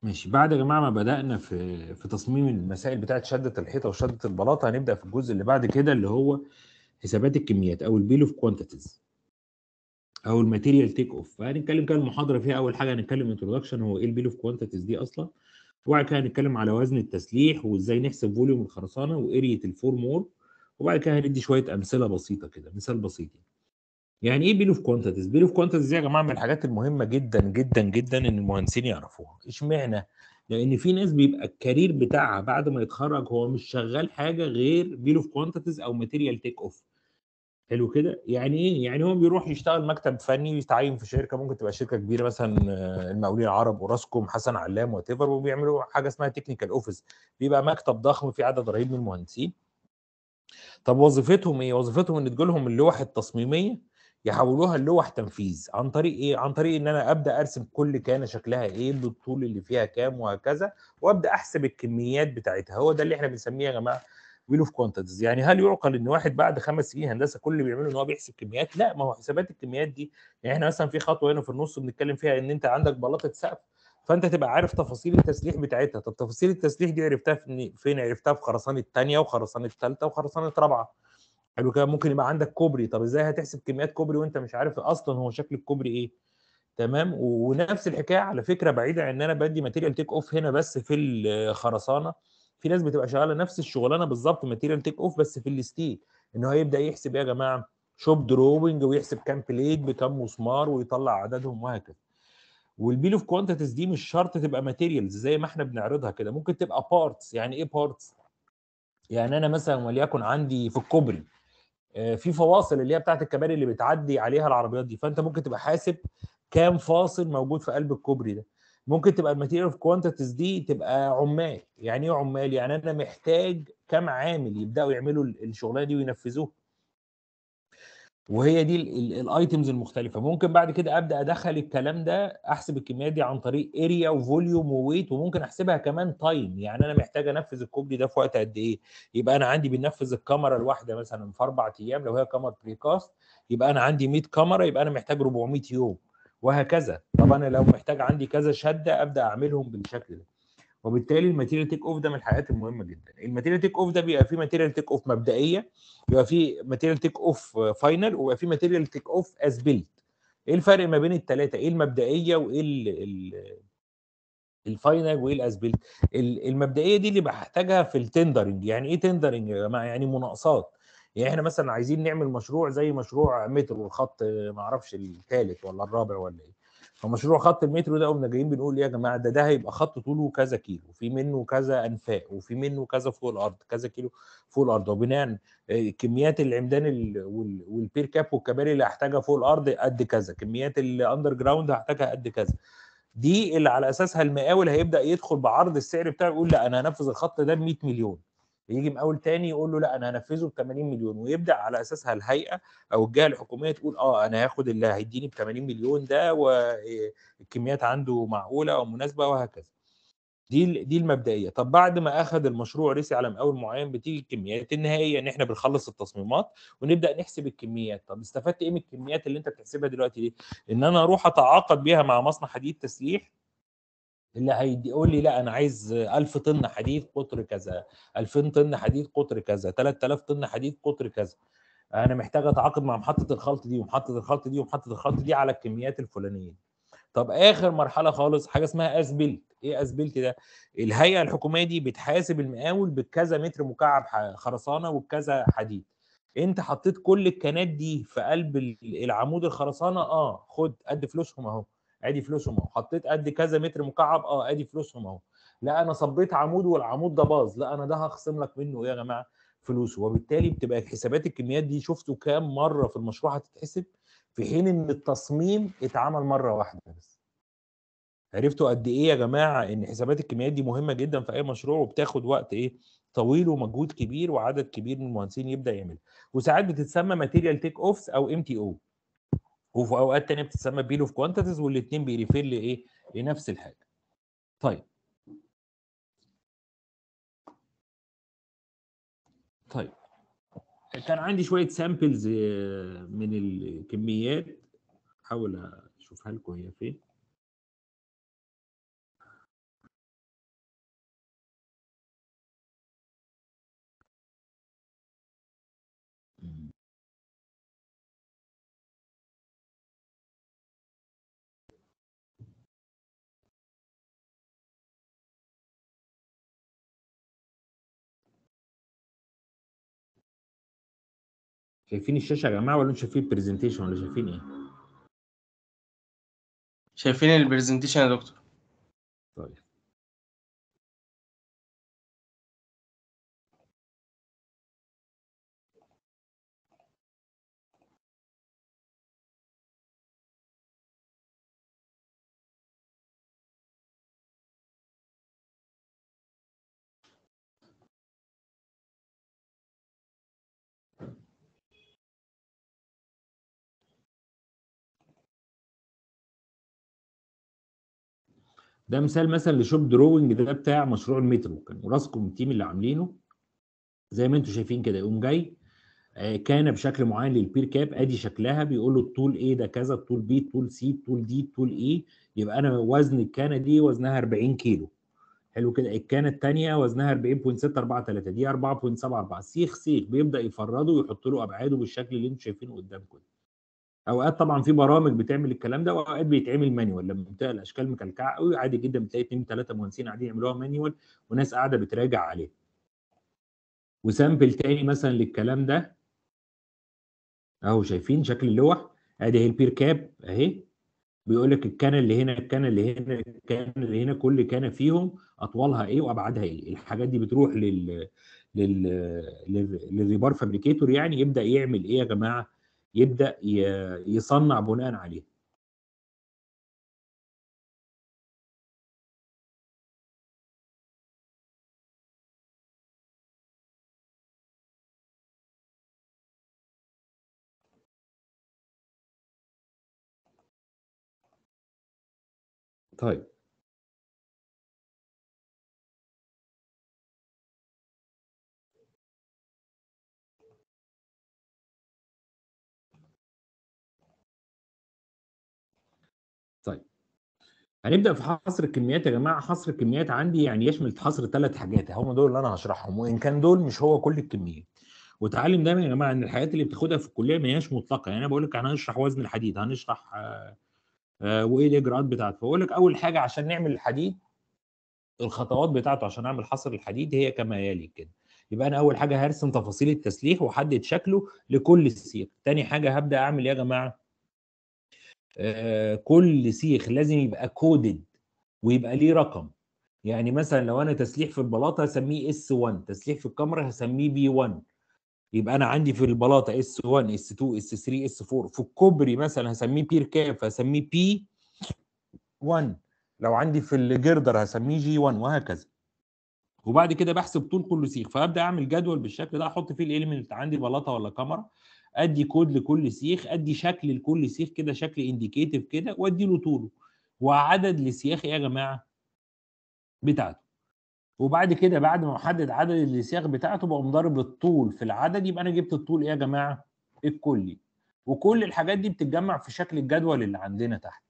ماشي بعد يا جماعه ما بدانا في في تصميم المسائل بتاعه شده الحيطه وشده البلاطه هنبدا في الجزء اللي بعد كده اللي هو حسابات الكميات او البيل اوف كوانتيتيز او الماتيريال تيك اوف فهنتكلم كده المحاضره فيها اول حاجه هنتكلم انتروداكشن هو ايه البيل اوف كوانتيتيز دي اصلا وبعد كده هنتكلم على وزن التسليح وازاي نحسب فوليوم الخرسانه وارية الفورم وورك وبعد كده هندي شويه امثله بسيطه كده مثال بسيط يعني. يعني ايه بيل اوف كوانتيتيز بيل اوف كوانتيتيز دي يا جماعه من الحاجات المهمه جدا جدا جدا ان المهندسين يعرفوها اشمعنى لان في ناس بيبقى الكارير بتاعها بعد ما يتخرج هو مش شغال حاجه غير بيل اوف كوانتيتيز او ماتيريال تيك اوف حلو كده يعني ايه يعني هو بيروح يشتغل مكتب فني يتعين في شركه ممكن تبقى شركه كبيره مثلا المقاولين العرب اوراسكوم حسن علام وات ايفر وبيعملوا حاجه اسمها تكنيكال اوفيس بيبقى مكتب ضخم فيه عدد رهيب من المهندسين طب وظيفتهم ايه وظيفتهم ان تجيلهم اللوح التصميميه يحولوها للوح تنفيذ عن طريق ايه عن طريق ان انا ابدا ارسم كل كانه شكلها ايه بالطول اللي فيها كام وهكذا وابدا احسب الكميات بتاعتها هو ده اللي احنا بنسميه يا جماعه ويل اوف كوانتيتيز يعني هل يعقل ان واحد بعد خمس سنين هندسه كل اللي بيعمله ان هو بيحسب كميات لا ما هو حسابات الكميات دي يعني احنا مثلا في خطوه هنا في النص بنتكلم فيها ان انت عندك بلاطه سقف فانت تبقى عارف تفاصيل التسليح بتاعتها طب تفاصيل التسليح دي عرفتها فين عرفتها في خرسانه الثانيه وخرسانه الثالثه وخرسانه الرابعه حلو كده ممكن يبقى عندك كوبري طب ازاي هتحسب كميات كوبري وانت مش عارف اصلا هو شكل الكوبري ايه تمام ونفس الحكايه على فكره بعيدا عن ان انا بدي ماتيريال تيك اوف هنا بس في الخرسانه في ناس بتبقى شغاله نفس الشغلانه بالظبط ماتيريال تيك اوف بس في الستيل ان هو يبدا يحسب ايه يا جماعه شوب دروينج ويحسب كام بليت بكام مسمار ويطلع عددهم وهكذا والبيل اوف كوانتيتيز دي مش شرط تبقى ماتيريالز زي ما احنا بنعرضها كده ممكن تبقى بارتس يعني ايه بارتس يعني انا مثلا وليكن عندي في الكوبري في فواصل اللي هي بتاعت الكباري اللي بتعدي عليها العربيات دي فانت ممكن تبقى حاسب كام فاصل موجود في قلب الكوبري ده ممكن تبقى الماتيريال اوف كوانتيتيز دي تبقى عمال يعني ايه عمال يعني انا محتاج كام عامل يبداوا يعملوا الشغلانه دي وينفذوها وهي دي الايتمز المختلفه ممكن بعد كده ابدا ادخل الكلام ده احسب الكميات دي عن طريق اريا وفوليوم وويت وممكن احسبها كمان تايم يعني انا محتاج انفذ الكوبري ده في وقت قد ايه يبقى انا عندي بننفذ الكاميرا الواحده مثلا في اربع ايام لو هي كاميرا بريكاست يبقى انا عندي 100 كاميرا يبقى انا محتاج 400 يوم وهكذا طب انا لو محتاج عندي كذا شده ابدا اعملهم بالشكل ده وبالتالي الماتيريال تيك اوف ده من الحاجات المهمه جدا الماتيريال تيك اوف ده بيبقى فيه ماتيريال تيك اوف مبدئيه بيبقى فيه ماتيريال تيك اوف فاينل وبيبقى فيه ماتيريال تيك اوف از بيلت ايه الفرق ما بين الثلاثه ايه المبدئيه وايه الفاينل وايه الاز بيلت المبدئيه دي اللي بحتاجها في التندرنج يعني ايه تندرنج يا جماعه يعني مناقصات يعني احنا مثلا عايزين نعمل مشروع زي مشروع مترو الخط ما اعرفش الثالث ولا الرابع ولا ايه فمشروع خط المترو ده قمنا جايين بنقول يا جماعه ده ده هيبقى خط طوله كذا كيلو وفي منه كذا انفاق وفي منه كذا فوق الارض كذا كيلو فوق الارض وبناء كميات العمدان والبير كاب والكباري اللي هحتاجها فوق الارض قد كذا كميات الاندر جراوند هحتاجها قد كذا دي اللي على اساسها المقاول هيبدا يدخل بعرض السعر بتاعه يقول لا انا هنفذ الخط ده ب 100 مليون يجي مقاول تاني يقول له لا انا هنفذه ب 80 مليون ويبدا على اساسها الهيئه او الجهه الحكوميه تقول اه انا هاخد اللي هيديني ب 80 مليون ده والكميات عنده معقوله او مناسبه وهكذا. دي دي المبدئيه، طب بعد ما اخذ المشروع رسي على مقاول معين بتيجي الكميات النهائيه ان احنا بنخلص التصميمات ونبدا نحسب الكميات، طب استفدت ايه من الكميات اللي انت بتحسبها دلوقتي دي؟ ان انا اروح اتعاقد بيها مع مصنع حديد تسليح اللي هيقول لي لا انا عايز 1000 طن حديد قطر كذا 2000 طن حديد قطر كذا 3000 طن حديد قطر كذا انا محتاج اتعاقد مع محطه الخلط دي ومحطه الخلط دي ومحطه الخلط دي على الكميات الفلانيه طب اخر مرحله خالص حاجه اسمها اسبلت ايه اسبلت ده الهيئه الحكوميه دي بتحاسب المقاول بكذا متر مكعب خرسانه وبكذا حديد انت حطيت كل الكنات دي في قلب العمود الخرسانه اه خد قد فلوسهم اهو ادي فلوسهم اهو حطيت قد كذا متر مكعب اه ادي فلوسهم اهو لا انا صبيت عمود والعمود ده باظ لا انا ده هخصم لك منه ايه يا جماعه فلوسه وبالتالي بتبقى حسابات الكميات دي شفتوا كام مره في المشروع هتتحسب في حين ان التصميم اتعمل مره واحده بس عرفتوا قد ايه يا جماعه ان حسابات الكميات دي مهمه جدا في اي مشروع وبتاخد وقت ايه طويل ومجهود كبير وعدد كبير من المهندسين يبدا يعملها وساعات بتتسمى ماتيريال تيك اوفس او ام تي او وفي اوقات تانية بتتسمى بيل اوف كوانتيتيز والاثنين بيريفير لايه؟ لنفس الحاجه. طيب. طيب. كان عندي شويه سامبلز من الكميات احاول اشوفها لكم هي فين. شايفين الشاشه يا جماعه ولا انتوا شايفين البرزنتيشن ولا شايفين ايه شايفين البرزنتيشن يا دكتور طيب ده مثال مثلا لشوب دروينج ده بتاع مشروع المترو كان راسكم التيم اللي عاملينه زي ما انتم شايفين كده يقوم جاي آه، كان بشكل معين للبير كاب ادي شكلها بيقول له الطول ايه ده كذا الطول بي الطول سي الطول دي الطول ايه يبقى انا وزن الكانه دي وزنها 40 كيلو حلو كده الكانه الثانيه وزنها 40.643 دي 4.74 سيخ سيخ بيبدا يفرده ويحط له ابعاده بالشكل اللي انتم شايفينه قدامكم ده. اوقات طبعا في برامج بتعمل الكلام ده واوقات بيتعمل مانيوال لما بتلاقي الاشكال مكلكعه قوي عادي جدا بتلاقي اثنين ثلاثه مهندسين قاعدين يعملوها مانيوال وناس قاعده بتراجع عليه وسامبل تاني مثلا للكلام ده اهو شايفين شكل اللوح ادي اهي البير كاب اهي بيقول لك الكانه اللي هنا الكانه اللي هنا الكانه اللي هنا كل كانه فيهم اطوالها ايه وابعادها ايه الحاجات دي بتروح لل لل لل- للريبار فابريكيتور يعني يبدا يعمل ايه يا جماعه يبدا ي- يصنع بناء عليه طيب طيب هنبدا في حصر الكميات يا جماعه حصر الكميات عندي يعني يشمل حصر ثلاث حاجات هم دول اللي انا هشرحهم وان كان دول مش هو كل الكميات وتعلم دايما يا جماعه ان الحاجات اللي بتاخدها في الكليه ما هياش مطلقه يعني انا بقول لك هنشرح وزن الحديد هنشرح آه، آه، وايه الاجراءات بتاعته فبقول لك اول حاجه عشان نعمل الحديد الخطوات بتاعته عشان اعمل حصر الحديد هي كما يلي كده يبقى انا اول حاجه هرسم تفاصيل التسليح واحدد شكله لكل سيخ تاني حاجه هبدا اعمل ايه يا جماعه آه، كل سيخ لازم يبقى كودد ويبقى ليه رقم يعني مثلا لو انا تسليح في البلاطه هسميه اس 1 تسليح في الكاميرا هسميه بي 1 يبقى انا عندي في البلاطه اس 1 اس 2 اس 3 اس 4 في الكوبري مثلا هسميه بير كاف هسميه بي 1 لو عندي في الجردر هسميه جي 1 وهكذا وبعد كده بحسب طول كل سيخ فابدا اعمل جدول بالشكل ده احط فيه الاليمنت عندي بلاطه ولا كاميرا ادي كود لكل سيخ ادي شكل لكل سيخ كده شكل انديكيتيف كده وادي له طوله وعدد لسياخ يا جماعه بتاعته وبعد كده بعد ما احدد عدد السياخ بتاعته بقوم ضارب الطول في العدد يبقى انا جبت الطول ايه يا جماعه الكلي وكل الحاجات دي بتتجمع في شكل الجدول اللي عندنا تحت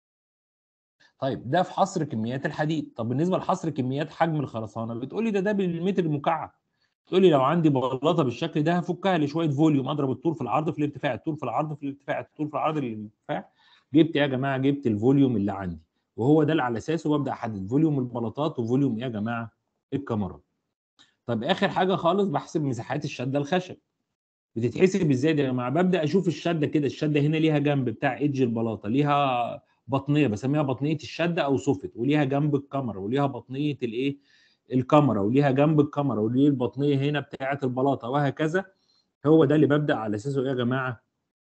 طيب ده في حصر كميات الحديد طب بالنسبه لحصر كميات حجم الخرسانه بتقولي ده ده بالمتر المكعب تقولي لو عندي بلاطه بالشكل ده هفكها لشويه فوليوم اضرب الطول في العرض في الارتفاع الطول في العرض في الارتفاع الطول في العرض في الارتفاع جبت إيه يا جماعه جبت الفوليوم اللي عندي وهو ده اللي على اساسه ببدا احدد فوليوم البلاطات وفوليوم ايه يا جماعه الكاميرات طب اخر حاجه خالص بحسب مساحات الشده الخشب بتتحسب ازاي دي يا جماعه ببدا اشوف الشده كده الشده هنا ليها جنب بتاع ايدج البلاطه ليها بطنيه بسميها بطنيه الشده او صفت وليها جنب الكاميرا وليها بطنيه الايه الكاميرا وليها جنب الكاميرا وليه البطنيه هنا بتاعه البلاطه وهكذا هو ده اللي ببدا على اساسه ايه يا جماعه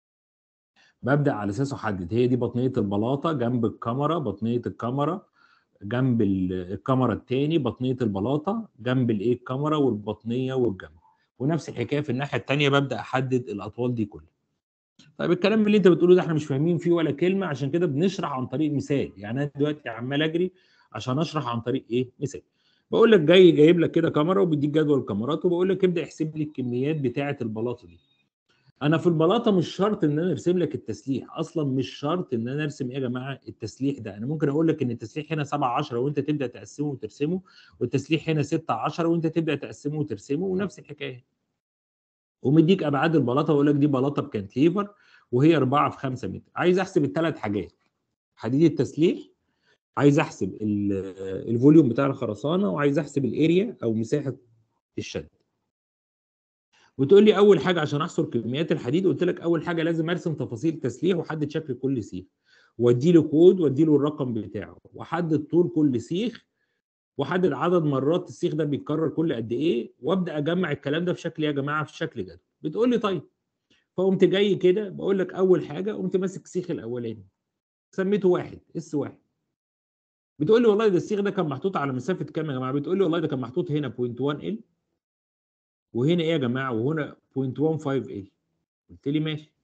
ببدا على اساسه احدد هي دي بطنيه البلاطه جنب الكاميرا بطنيه الكاميرا جنب ال- الكاميرا التاني بطنيه البلاطه جنب الايه الكاميرا والبطنيه والجنب ونفس الحكايه في الناحيه التانيه ببدا احدد الاطوال دي كلها طيب الكلام اللي انت بتقوله ده احنا مش فاهمين فيه ولا كلمه عشان كده بنشرح عن طريق مثال يعني انا دلوقتي عمال اجري عشان اشرح عن طريق ايه مثال بقول لك جاي جايب لك كده كاميرا وبيديك جدول الكاميرات وبقول لك ابدا احسب لي الكميات بتاعه البلاطه دي انا في البلاطه مش شرط ان انا ارسم لك التسليح اصلا مش شرط ان انا ارسم ايه يا جماعه التسليح ده انا ممكن اقول لك ان التسليح هنا 7 10 وانت تبدا تقسمه وترسمه والتسليح هنا 6 10 وانت تبدا تقسمه وترسمه ونفس الحكايه ومديك ابعاد البلاطه واقول لك دي بلاطه بكانتليفر وهي 4 في 5 متر عايز احسب الثلاث حاجات حديد التسليح عايز احسب ال- الفوليوم بتاع الخرسانه وعايز احسب الاريا او مساحه الشد وتقول لي اول حاجه عشان احصر كميات الحديد قلت لك اول حاجه لازم ارسم تفاصيل تسليح واحدد شكل كل سيخ وادي له كود وادي له الرقم بتاعه واحدد طول كل سيخ واحدد عدد مرات السيخ ده بيتكرر كل قد ايه وابدا اجمع الكلام ده في شكل يا جماعه في شكل جدول بتقول لي طيب فقمت جاي كده بقول لك اول حاجه قمت ماسك السيخ الاولاني سميته واحد اس واحد بتقول لي والله ده السيخ ده كان محطوط على مسافه كام يا جماعه بتقول لي والله ده كان محطوط هنا 0.1 ال وهنا ايه يا جماعه وهنا 0.15 ال قلت لي ماشي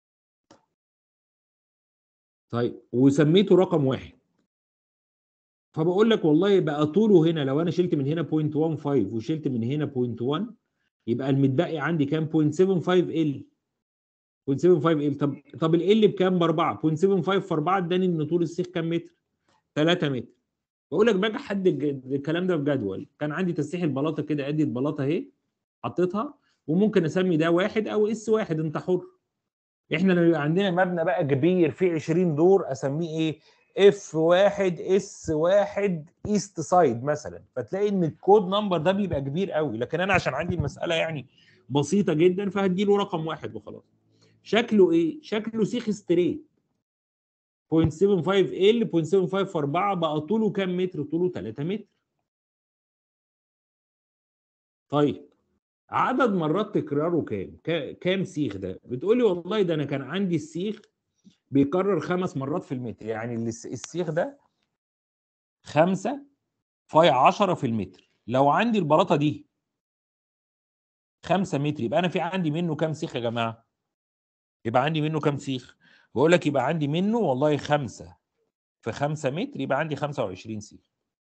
طيب وسميته رقم واحد فبقول لك والله بقى طوله هنا لو انا شلت من هنا 0.15 وشلت من هنا 0.1 يبقى المتبقي عندي كام 0.75 ال 0.75 ال طب طب ال بكام ب 4 0.75 في 4 اداني ان طول السيخ كام متر 3 متر بقول لك باجي احدد الكلام ده في جدول كان عندي تسليح البلاطه كده ادي البلاطه اهي حطيتها وممكن اسمي ده واحد او اس واحد انت حر احنا لما يبقى عندنا مبنى بقى كبير فيه 20 دور اسميه ايه اف واحد اس واحد ايست سايد مثلا فتلاقي ان الكود نمبر ده بيبقى كبير قوي لكن انا عشان عندي المساله يعني بسيطه جدا فهديله رقم واحد وخلاص شكله ايه شكله سيخ ستريت 0.75 ال 0.75 في 4 بقى طوله كام متر طوله 3 متر طيب عدد مرات تكراره كام كام سيخ ده بتقولي والله ده انا كان عندي السيخ بيكرر خمس مرات في المتر يعني السيخ ده خمسة فاي 10 في المتر لو عندي البلاطة دي خمسة متر يبقى أنا في عندي منه كام سيخ يا جماعة؟ يبقى عندي منه كام سيخ؟ بقول لك يبقى عندي منه والله خمسة في خمسة متر يبقى عندي 25 سيخ.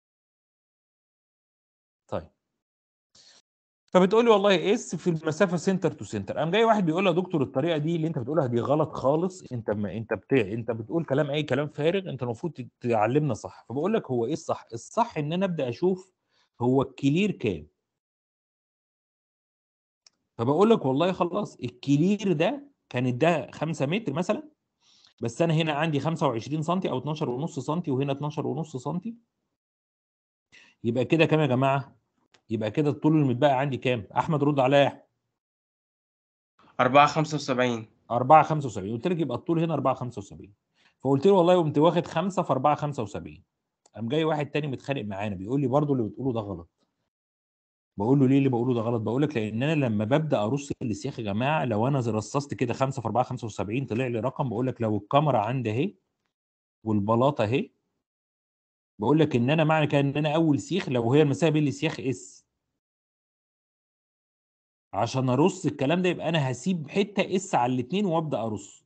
طيب فبتقول لي والله اس في المسافه سنتر تو سنتر قام جاي واحد بيقول لي يا دكتور الطريقه دي اللي انت بتقولها دي غلط خالص انت ما انت بتاع انت بتقول كلام اي كلام فارغ انت المفروض تعلمنا صح فبقول لك هو ايه الصح الصح ان انا ابدا اشوف هو الكلير كام فبقول لك والله خلاص الكلير ده كانت ده 5 متر مثلا بس انا هنا عندي 25 سم او 12 ونص سم وهنا 12 ونص سم يبقى كده كام يا جماعه يبقى كده الطول المتبقي عندي كام؟ احمد رد عليا يا احمد 4 75 4 75 قلت لك يبقى الطول هنا 4 75 فقلت له والله قمت واخد 5 في 4 75 قام جاي واحد تاني متخانق معانا بيقول لي برضه اللي بتقوله ده غلط بقول له ليه اللي بقوله ده غلط بقول لك لان انا لما ببدا ارص السياخ يا جماعه لو انا رصصت كده 5 في 4 75 طلع لي رقم بقول لك لو الكاميرا عندي اهي والبلاطه اهي بقول لك ان انا معنى كده ان انا اول سيخ لو هي المسافه بين السياخ اس عشان ارص الكلام ده يبقى انا هسيب حته اس على الاثنين وابدا ارص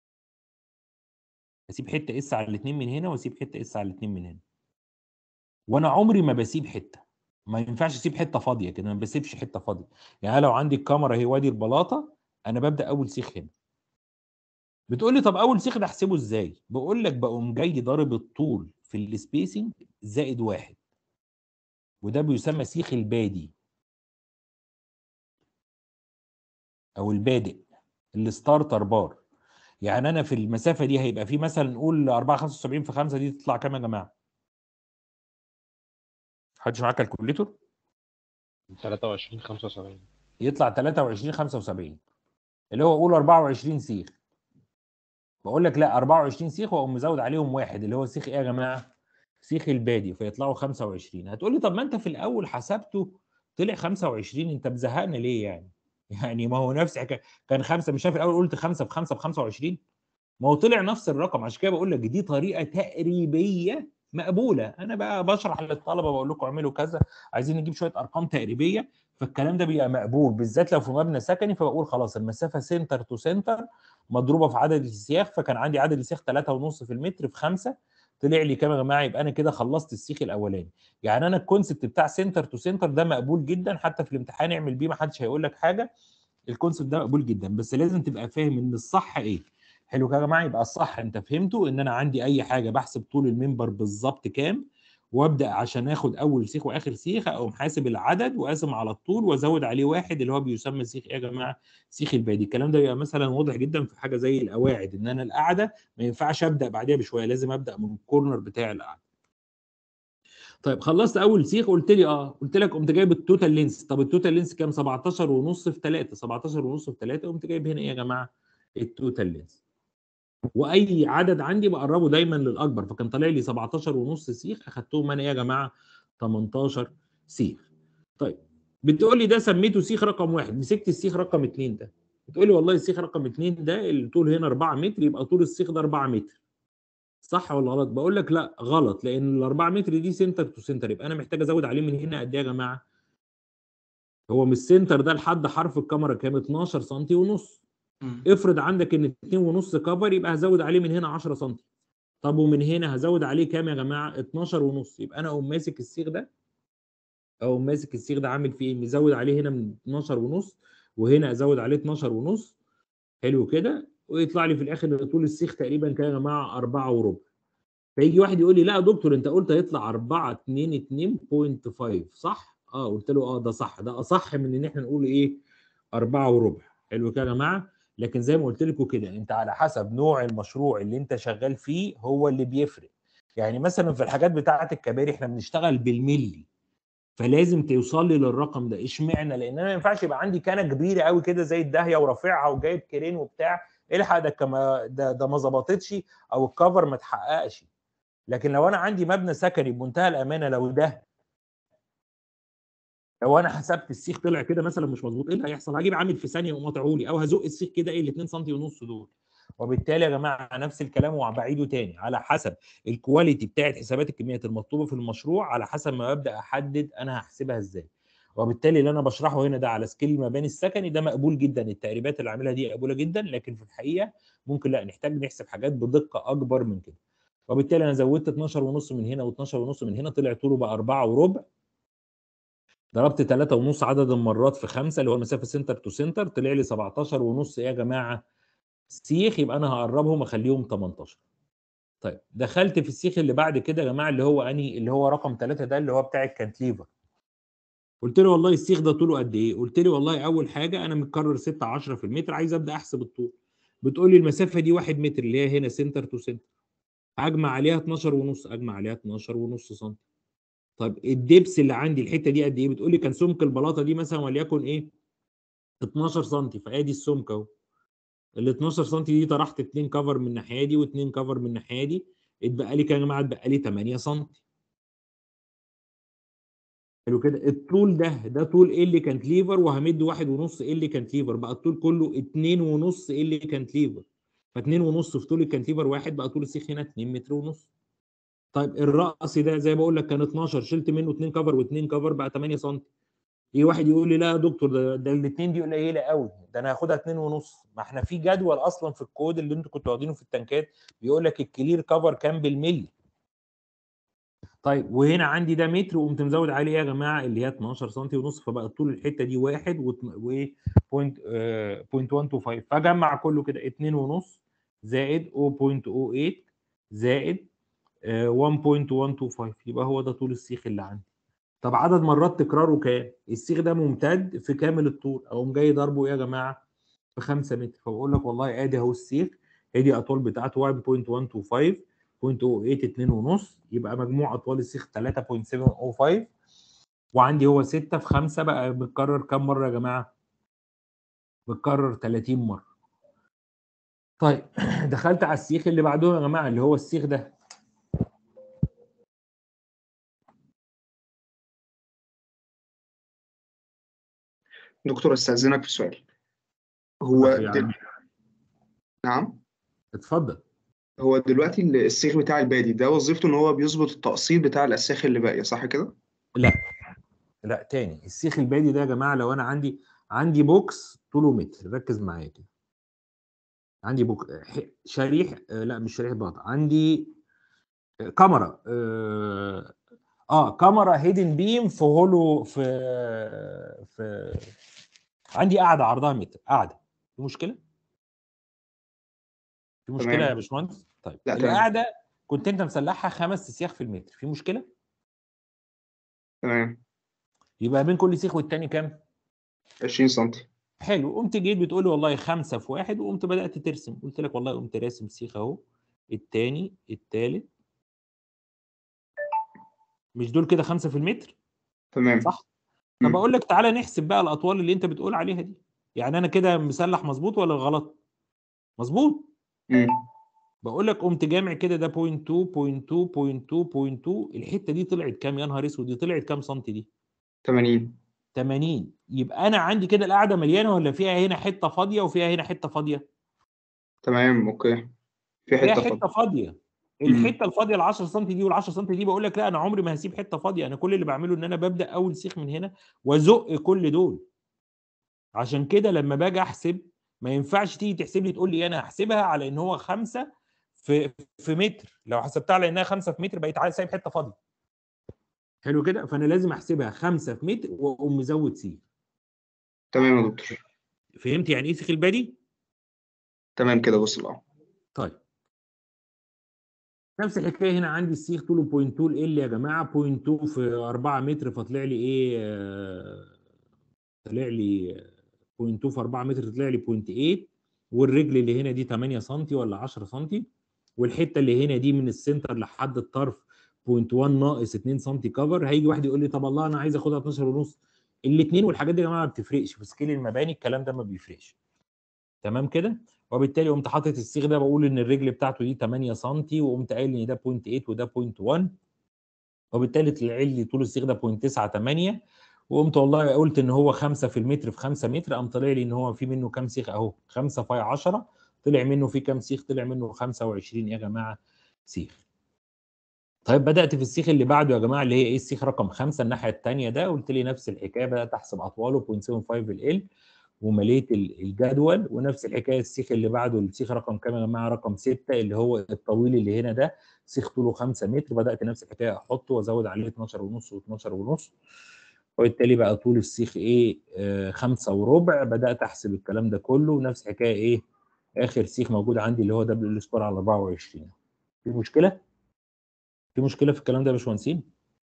هسيب حته اس على الاثنين من هنا واسيب حته اس على الاثنين من هنا وانا عمري ما بسيب حته ما ينفعش اسيب حته فاضيه كده ما بسيبش حته فاضيه يعني لو عندي الكاميرا اهي وادي البلاطه انا ببدا اول سيخ هنا بتقول لي طب اول سيخ ده احسبه ازاي بقول لك بقوم جاي ضارب الطول في السبيسنج زائد واحد وده بيسمى سيخ البادي او البادئ الستارتر بار يعني انا في المسافه دي هيبقى في مثلا نقول 4 75 في 5 دي تطلع كام يا جماعه؟ حدش معاه كالكوليتور؟ 23 75 يطلع 23 75 اللي هو قول 24 سيخ بقول لك لا 24 سيخ واقوم مزود عليهم واحد اللي هو سيخ ايه يا جماعه؟ سيخ البادي فيطلعوا 25 هتقول لي طب ما انت في الاول حسبته طلع 25 انت مزهقنا ليه يعني؟ يعني ما هو نفس حكايه كان خمسه مش عارف الاول قلت خمسه في خمسه ب 25 ما هو طلع نفس الرقم عشان كده بقول لك دي طريقه تقريبيه مقبوله انا بقى بشرح للطلبه بقول لكم اعملوا كذا عايزين نجيب شويه ارقام تقريبيه فالكلام ده بيبقى مقبول بالذات لو في مبنى سكني فبقول خلاص المسافه سنتر تو سنتر مضروبه في عدد السياخ فكان عندي عدد السياخ 3.5 في المتر في 5 طلع لي كام يا جماعه يبقى انا كده خلصت السيخ الاولاني يعني انا الكونسبت بتاع سنتر تو سنتر ده مقبول جدا حتى في الامتحان اعمل بيه ما حدش هيقول لك حاجه الكونسبت ده مقبول جدا بس لازم تبقى فاهم ان الصح ايه حلو كده يا جماعه يبقى الصح انت فهمته ان انا عندي اي حاجه بحسب طول المنبر بالظبط كام وابدا عشان اخد اول سيخ واخر سيخ اقوم حاسب العدد واقسم على الطول وازود عليه واحد اللي هو بيسمى سيخ ايه يا جماعه؟ سيخ البادي الكلام ده بيبقى مثلا واضح جدا في حاجه زي القواعد ان انا القاعده ما ينفعش ابدا بعديها بشويه لازم ابدا من الكورنر بتاع القاعده. طيب خلصت اول سيخ قلت لي اه قلت لك قمت جايب التوتال لينس طب التوتال لينس كام 17 ونص في 3 17 ونص في 3 قمت جايب هنا ايه يا جماعه التوتال لينس واي عدد عندي بقربه دايما للاكبر فكان طالع لي 17 ونص سيخ اخدتهم انا ايه يا جماعه 18 سيخ طيب بتقول لي ده سميته سيخ رقم واحد مسكت السيخ رقم اثنين ده بتقول لي والله السيخ رقم اثنين ده اللي طول هنا 4 متر يبقى طول السيخ ده 4 متر صح ولا غلط؟ بقول لك لا غلط لان ال 4 متر دي سنتر تو سنتر يبقى انا محتاج ازود عليه من هنا قد ايه يا جماعه؟ هو من السنتر ده لحد حرف الكاميرا كام 12 سم ونص مم. افرض عندك ان 2 ونص كفر يبقى هزود عليه من هنا 10 سم طب ومن هنا هزود عليه كام يا جماعه 12 ونص يبقى انا اقوم ماسك السيخ ده او ماسك السيخ ده عامل فيه ايه مزود عليه هنا من 12 ونص وهنا ازود عليه 12 ونص حلو كده ويطلع لي في الاخر طول السيخ تقريبا كده يا جماعه 4 وربع فيجي واحد يقول لي لا يا دكتور انت قلت هيطلع 4 2 2.5 صح؟ اه قلت له اه ده صح ده اصح من ان احنا نقول ايه 4 وربع حلو كده يا جماعه لكن زي ما قلت لكم كده انت على حسب نوع المشروع اللي انت شغال فيه هو اللي بيفرق يعني مثلا في الحاجات بتاعه الكباري احنا بنشتغل بالملي فلازم توصل لي للرقم ده اشمعنى لان انا ما ينفعش يبقى عندي كانه كبيره قوي كده زي الداهيه ورافعها وجايب كرين وبتاع الحق ده كما ده ده ما ظبطتش او الكفر ما اتحققش لكن لو انا عندي مبنى سكني بمنتهى الامانه لو ده لو انا حسبت السيخ طلع كده مثلا مش مظبوط ايه اللي هيحصل؟ هجيب عامل في ثانيه وقاطعه لي او هزق السيخ كده ايه ال 2 سم ونص دول وبالتالي يا جماعه نفس الكلام وبعيده تاني على حسب الكواليتي بتاعت حسابات الكميات المطلوبه في المشروع على حسب ما ببدا احدد انا هحسبها ازاي وبالتالي اللي انا بشرحه هنا ده على سكيل المباني السكني ده مقبول جدا التقريبات اللي عاملها دي مقبوله جدا لكن في الحقيقه ممكن لا نحتاج نحسب حاجات بدقه اكبر من كده وبالتالي انا زودت 12 ونص من هنا و12 ونص من هنا طلع طوله بقى 4 وربع ضربت 3 ونص عدد المرات في 5 اللي هو المسافه سنتر تو سنتر طلع لي 17 ونص ايه يا جماعه سيخ يبقى انا هقربهم اخليهم 18 طيب دخلت في السيخ اللي بعد كده يا جماعه اللي هو اني اللي هو رقم 3 ده اللي هو بتاع الكانتليفر قلت له والله السيخ ده طوله قد ايه قلت لي والله اول حاجه انا متكرر 6 10 في المتر عايز ابدا احسب الطول بتقول لي المسافه دي 1 متر اللي هي هنا سنتر تو سنتر اجمع عليها 12 ونص اجمع عليها 12 ونص سم طب الدبس اللي عندي الحته دي قد ايه بتقول لي كان سمك البلاطه دي مثلا وليكن ايه 12 سم فادي السمك اهو ال 12 سم دي طرحت اتنين كفر من الناحيه دي واتنين كفر من الناحيه دي اتبقى لي كام يا جماعه اتبقى لي 8 سم حلو كده الطول ده ده طول ال كانتليفر وهمد واحد ونص ال كانتليفر بقى الطول كله اتنين ونص ال كانتليفر فاتنين ونص في طول الكانتليفر واحد بقى طول السيخ هنا 2 متر ونص طيب الرأس ده زي ما بقول لك كان 12 شلت منه 2 كفر و2 كفر بقى 8 سم يجي واحد يقول لي لا يا دكتور ده, ده الاثنين دي قليله قوي ده انا هاخدها 2 ونص ما احنا في جدول اصلا في الكود اللي انتوا كنتوا واخدينه في التنكات بيقول لك الكلير كفر كام بالملي طيب وهنا عندي ده متر وقمت مزود عليه ايه يا جماعه اللي هي 12 سم ونص فبقى طول الحته دي 1 و بوينت 0.125 فجمع كله كده 2 ونص زائد 0.08 زائد 1.125 يبقى هو ده طول السيخ اللي عندي طب عدد مرات تكراره كام السيخ ده ممتد في كامل الطول اقوم جاي ضربه ايه يا جماعه في 5 متر فبقول لك والله ادي اهو السيخ ادي اطوال بتاعته 1.125 0.08 2 ونص يبقى مجموع اطوال السيخ 3.705 وعندي هو 6 في 5 بقى بتكرر كام مره يا جماعه بتكرر 30 مره طيب دخلت على السيخ اللي بعده يا جماعه اللي هو السيخ ده دكتور استاذنك في سؤال هو يعني دل... نعم اتفضل هو دلوقتي ال- السيخ بتاع البادي ده وظيفته ان هو بيظبط التقسيط بتاع الاسياخ اللي باقيه صح كده لا لا تاني السيخ البادي ده يا جماعه لو انا عندي عندي بوكس طوله متر ركز معايا كده عندي بوك ح- شريح آه، لا مش شريح ضغط عندي آه، كاميرا اه اه كاميرا هيدن بيم في هولو في في عندي قاعده عرضها متر قاعده في مشكله في مشكله تمام. يا باشمهندس طيب لا، تمام. القاعده كنت انت مسلحها خمس سياخ في المتر في مشكله تمام يبقى بين كل سيخ والتاني كام 20 سم حلو قمت جيت بتقول لي والله خمسة في واحد وقمت بدأت ترسم قلت لك والله قمت راسم سيخ اهو التاني التالت مش دول كده 5 في المتر تمام صح مم. فبقول لك تعالى نحسب بقى الاطوال اللي انت بتقول عليها دي يعني انا كده مسلح مظبوط ولا غلط مظبوط مم. بقول لك قمت جامع كده ده بوينت 2 بوينت 2 بوينت 2 بوينت 2 الحته دي طلعت كام يا نهار اسود دي طلعت كام سنتي دي 80 80 يبقى انا عندي كده القاعده مليانه ولا فيها هنا حته فاضيه وفيها هنا حته فاضيه تمام اوكي في فيها حته حته فاضيه فاضيه الحته الفاضيه ال 10 سم دي وال 10 سم دي بقول لك لا انا عمري ما هسيب حته فاضيه انا كل اللي بعمله ان انا ببدا اول سيخ من هنا وازق كل دول عشان كده لما باجي احسب ما ينفعش تيجي تحسب لي تقول لي انا هحسبها على ان هو خمسة في في متر لو حسبتها على انها خمسة في متر بقيت عايز سايب حته فاضيه حلو كده فانا لازم احسبها خمسة في متر واقوم مزود سيخ تمام يا دكتور فهمت يعني ايه سيخ البادي؟ تمام كده وصل اه طيب نفس الحكايه هنا عندي السيخ طوله بوينت 2 ال يا جماعه بوينت 2 في 4 متر فطلع لي ايه آه، طلع لي بوينت 2 في 4 متر طلع لي بوينت 8 والرجل اللي هنا دي 8 سم ولا 10 سم والحته اللي هنا دي من السنتر لحد الطرف بوينت 1 ناقص 2 سم كفر هيجي واحد يقول لي طب الله انا عايز اخدها 12 ونص الاثنين والحاجات دي يا جماعه ما بتفرقش في سكيل المباني الكلام ده ما بيفرقش تمام كده وبالتالي قمت حاطط السيخ ده بقول ان الرجل بتاعته دي 8 سم وقمت قايل ان ده بوينت 8 وده بوينت 1 وبالتالي طلع لي طول السيخ ده بوينت 9 8 وقمت والله قلت ان هو 5 في المتر في 5 متر قام طلع لي ان هو في منه كام سيخ اهو 5 في 10 طلع منه في كام سيخ طلع منه 25 يا جماعه سيخ طيب بدات في السيخ اللي بعده يا جماعه اللي هي ايه السيخ رقم 5 الناحيه الثانيه ده قلت لي نفس الحكايه بدات احسب اطواله 0.75 ال ومليت ال- الجدول ونفس الحكايه السيخ اللي بعده السيخ رقم كام يا جماعه رقم 6 اللي هو الطويل اللي هنا ده سيخ طوله 5 متر بدات نفس الحكايه احطه وازود عليه 12 ونص و12 ونص وبالتالي بقى طول السيخ ايه آه خمسة وربع بدات احسب الكلام ده كله ونفس الحكايه ايه اخر سيخ موجود عندي اللي هو دبليو ال سكور على 24 في مشكله في مشكله في الكلام ده يا باشمهندسين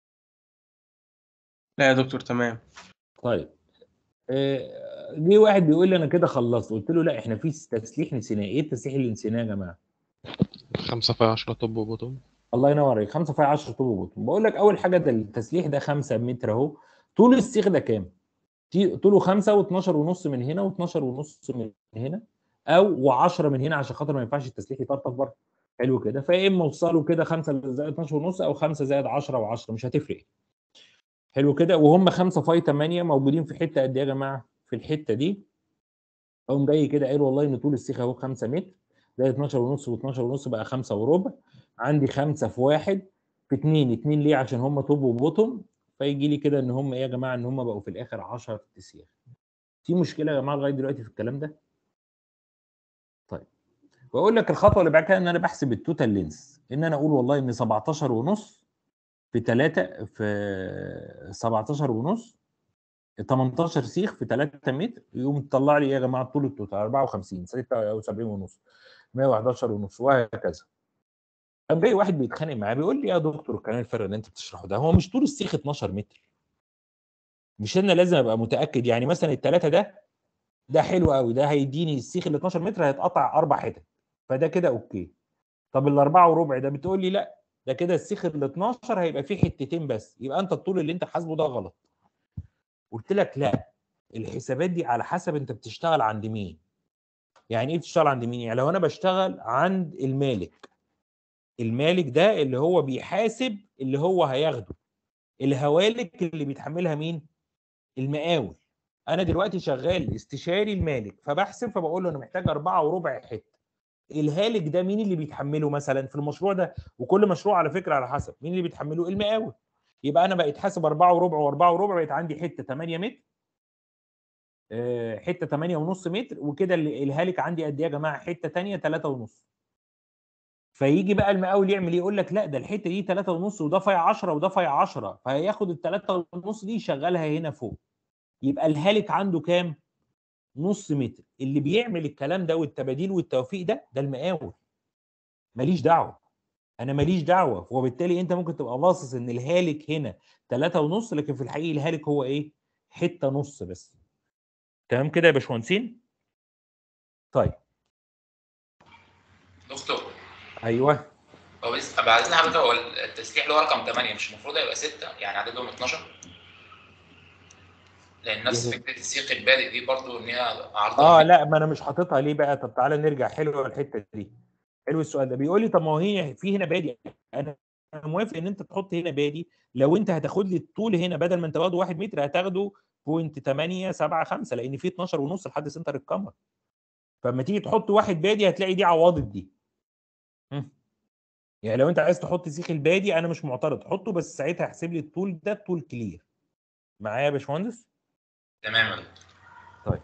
لا يا دكتور تمام طيب آه، جه واحد بيقول لي انا كده خلصت قلت له لا احنا في تسليح نسيناه ايه التسليح اللي نسيناه يا جماعه خمسة في عشرة طب وبوتوم الله ينور عليك 5 في 10 طوب وبطن بقول لك اول حاجه ده التسليح ده 5 متر اهو طول السيخ ده كام تي- طوله 5 و12 ونص من هنا و12 ونص من هنا او و10 من هنا عشان خاطر ما ينفعش التسليح يطرطق بره حلو كده فيا اما اوصله كده 5 زائد 12 ونص او 5 زائد 10 و10 مش هتفرق حلو كده وهم 5 فاي 8 موجودين في حته قد ايه يا جماعه في الحته دي اقوم جاي كده قايل والله ان طول السيخ اهو 5 متر ده 12 ونص و12 ونص بقى 5 وربع عندي 5 في 1 في 2 2 ليه عشان هم توب وبوتوم فيجي لي كده ان هم ايه يا جماعه ان هم بقوا في الاخر 10 تسياخ في مشكله يا جماعه لغايه دلوقتي في الكلام ده طيب واقول لك الخطوه اللي بعد كده ان انا بحسب التوتال لينس ان انا اقول والله ان 17 ونص في 3 في 17 ونص 18 سيخ في 3 متر يقوم تطلع لي إيه يا جماعه طول التوتال 54 76 ونص 111 ونص وهكذا قام جاي واحد بيتخانق معاه بيقول لي يا دكتور الكلام الفرق اللي انت بتشرحه ده هو مش طول السيخ 12 متر مش انا لازم ابقى متاكد يعني مثلا الثلاثه ده ده حلو قوي ده هيديني السيخ ال 12 متر هيتقطع اربع حتت فده كده اوكي طب الاربعه وربع ده بتقول لي لا ده كده السيخ ال 12 هيبقى فيه حتتين بس يبقى انت الطول اللي انت حاسبه ده غلط قلت لك لا الحسابات دي على حسب انت بتشتغل عند مين يعني ايه بتشتغل عند مين يعني لو انا بشتغل عند المالك المالك ده اللي هو بيحاسب اللي هو هياخده الهوالك اللي بيتحملها مين المقاول انا دلوقتي شغال استشاري المالك فبحسب فبقول له انا محتاج أربعة وربع حته الهالك ده مين اللي بيتحمله مثلا في المشروع ده وكل مشروع على فكره على حسب مين اللي بيتحمله المقاول يبقى انا بقيت حاسب أربعة وربع وأربعة وربع بقيت عندي حته 8 متر آه، حته 8 ونص متر وكده اللي- الهالك عندي قد ايه يا جماعه حته ثانيه 3 ونص فيجي بقى المقاول يعمل ايه يقول لك لا ده الحته دي 3 ونص وده فاي 10 وده فاي 10 فهياخد ال 3 ونص دي يشغلها هنا فوق يبقى الهالك عنده كام نص متر اللي بيعمل الكلام ده والتباديل والتوفيق ده ده المقاول ماليش دعوه انا ماليش دعوه وبالتالي انت ممكن تبقى باصص ان الهالك هنا 3 ونص لكن في الحقيقه الهالك هو ايه حته نص بس تمام كده يا باشمهندسين طيب دكتور ايوه هو بس بعد اذن حضرتك هو التسليح اللي هو رقم 8 مش المفروض يبقى 6 يعني عددهم 12 لان نفس يعني- فكره السيق البادئ دي برضو ان هي عرض اه لا ما انا مش حاططها ليه بقى طب تعالى نرجع حلوه الحته دي حلو السؤال ده بيقول لي طب ما هو هي في هنا بادي انا أنا موافق ان انت تحط هنا بادي لو انت هتاخد لي الطول هنا بدل ما انت واخده 1 متر هتاخده بوينت 8 7 5 لان في 12 ونص لحد سنتر الكاميرا فلما تيجي تحط واحد بادي هتلاقي دي عواضد دي مم. يعني لو انت عايز تحط سيخ البادي انا مش معترض حطه بس ساعتها احسب لي الطول ده طول كلير معايا يا باشمهندس تمام يا دكتور.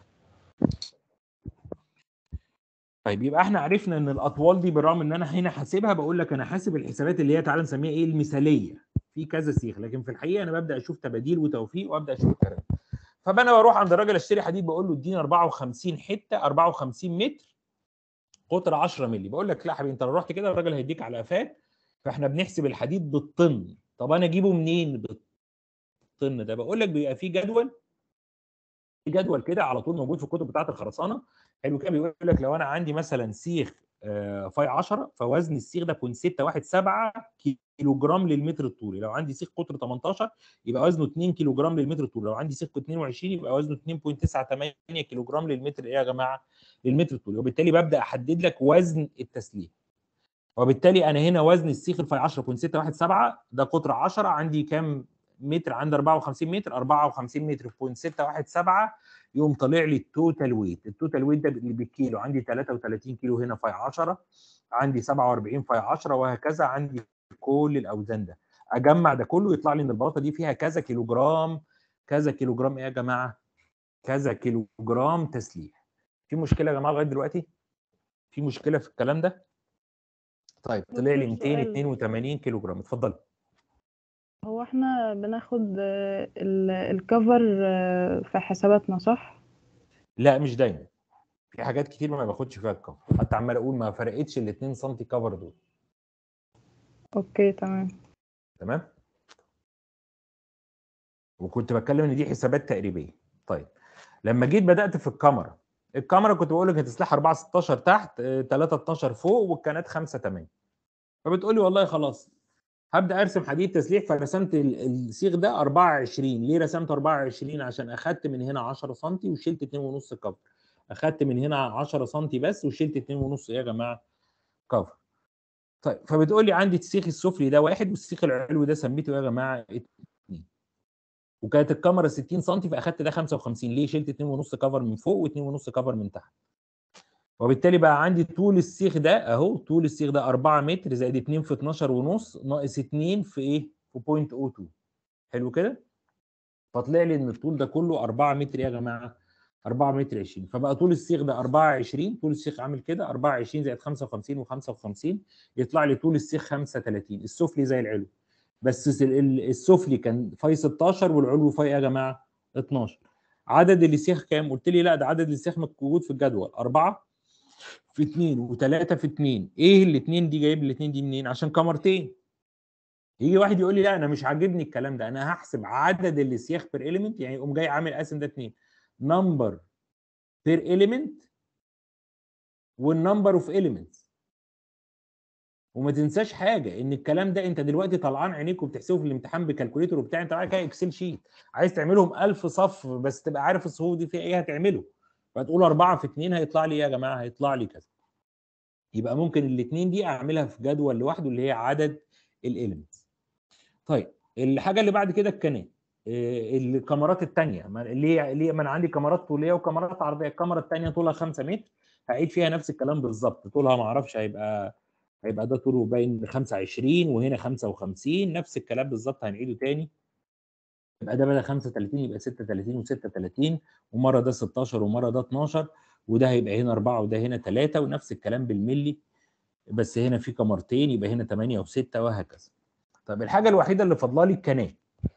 طيب يبقى احنا عرفنا ان الاطوال دي بالرغم ان انا هنا حاسبها بقول لك انا حاسب الحسابات اللي هي تعالى نسميها ايه المثاليه في كذا سيخ لكن في الحقيقه انا ببدا اشوف تباديل وتوفيق وابدا اشوف الكلام فانا بروح عند الراجل اشتري حديد بقول له اديني 54 حته 54 متر قطر 10 مللي بقول لك لا يا حبيبي انت لو رحت كده الراجل هيديك على قفاك فاحنا بنحسب الحديد بالطن طب انا اجيبه منين بالطن ده بقول لك بيبقى في جدول في جدول كده على طول موجود في الكتب بتاعه الخرسانه حلو كده بيقول لك لو انا عندي مثلا سيخ آه، فاي 10 فوزن السيخ ده 0.617 كيلو جرام للمتر الطولي لو عندي سيخ قطر 18 يبقى وزنه 2 كيلو جرام للمتر الطولي لو عندي سيخ 22 يبقى وزنه 2.98 كيلو جرام للمتر ايه يا جماعه للمتر الطولي وبالتالي ببدا احدد لك وزن التسليح وبالتالي انا هنا وزن السيخ الفاي 10.617 ده قطر 10 عندي كام متر عندي 54 متر 54 متر في 0.617 يقوم طالع لي التوتال ويت التوتال ويت ده اللي بالكيلو عندي 33 كيلو هنا فاي 10 عندي 47 فاي 10 وهكذا عندي كل الاوزان ده اجمع ده كله يطلع لي ان البلاطه دي فيها كذا كيلو جرام كذا كيلو جرام ايه يا جماعه كذا كيلو جرام تسليح في مشكله يا جماعه لغايه دلوقتي في مشكله في الكلام ده طيب طلع لي دكتور، سؤال. 282 كيلو جرام اتفضل هو احنا بناخد آه، ال- الكفر آه، في حساباتنا صح؟ لا مش دايما في حاجات كتير ما باخدش فيها الكفر حتى عمال اقول ما فرقتش ال 2 سم كفر دول اوكي تمام تمام وكنت بتكلم ان دي حسابات تقريبيه طيب لما جيت بدات في الكاميرا الكاميرا كنت بقول لك هتسلح 4 16 تحت 3 12 فوق والكانات 5 8 فبتقول لي والله خلاص هبدا ارسم حديد تسليح فرسمت ال- السيخ ده 24 ليه رسمت 24 عشان اخدت من هنا 10 سم وشلت 2.5 كفر اخدت من هنا 10 سم بس وشلت 2.5 ايه يا جماعه كفر طيب فبتقول لي عندي السيخ السفلي ده واحد والسيخ العلوي ده سميته ايه يا جماعه اتنين وكانت الكاميرا 60 سم فاخدت ده 55 ليه شلت 2.5 كفر من فوق و2.5 كفر من تحت وبالتالي بقى عندي طول السيخ ده اهو طول السيخ ده 4 متر زائد 2 في 12 ونص ناقص 2 في ايه في 0.02 حلو كده فطلع لي ان الطول ده كله 4 متر يا جماعه 4 متر 20 فبقى طول السيخ ده 24 طول السيخ عامل كده 24 زائد 55 و55 يطلع لي طول السيخ 35 السفلي زي العلوي بس الس- ال- السفلي كان فاي 16 والعلوي فاي إيه يا جماعه 12 عدد السيخ كام قلت لي لا ده عدد السيخ موجود في الجدول 4 في 2 و3 في 2 ايه الاثنين دي جايب الاثنين دي منين عشان كاميرتين يجي واحد يقول لي لا انا مش عاجبني الكلام ده انا هحسب عدد السياخ بير اليمنت يعني يقوم جاي عامل قاسم ده اتنين نمبر بير اليمنت والنمبر اوف اليمنتس وما تنساش حاجه ان الكلام ده انت دلوقتي طلعان عينيك وبتحسبه في الامتحان بكالكوليتر وبتاع انت معاك اكسل شيت عايز تعملهم 1000 صف بس تبقى عارف الصفوف دي فيها ايه هتعمله فتقول 4 في 2 هيطلع لي ايه يا جماعه هيطلع لي كذا يبقى ممكن الاثنين دي اعملها في جدول لوحده اللي هي عدد الاليمنتس طيب الحاجه اللي بعد كده الكنات إيه، الكاميرات الثانيه ليه ليه ما انا عندي كاميرات طوليه وكاميرات عرضيه الكاميرا الثانيه طولها 5 متر هعيد فيها نفس الكلام بالظبط طولها ما اعرفش هيبقى هيبقى ده طوله باين 25 وهنا 55 نفس الكلام بالظبط هنعيده تاني يبقى ده بدل 35 يبقى 36 و36 ومره ده 16 ومره ده 12 وده هيبقى هنا 4 وده هنا 3 ونفس الكلام بالملي بس هنا في كاميرتين يبقى هنا 8 و6 وهكذا طب الحاجه الوحيده اللي فاضله لي الكنات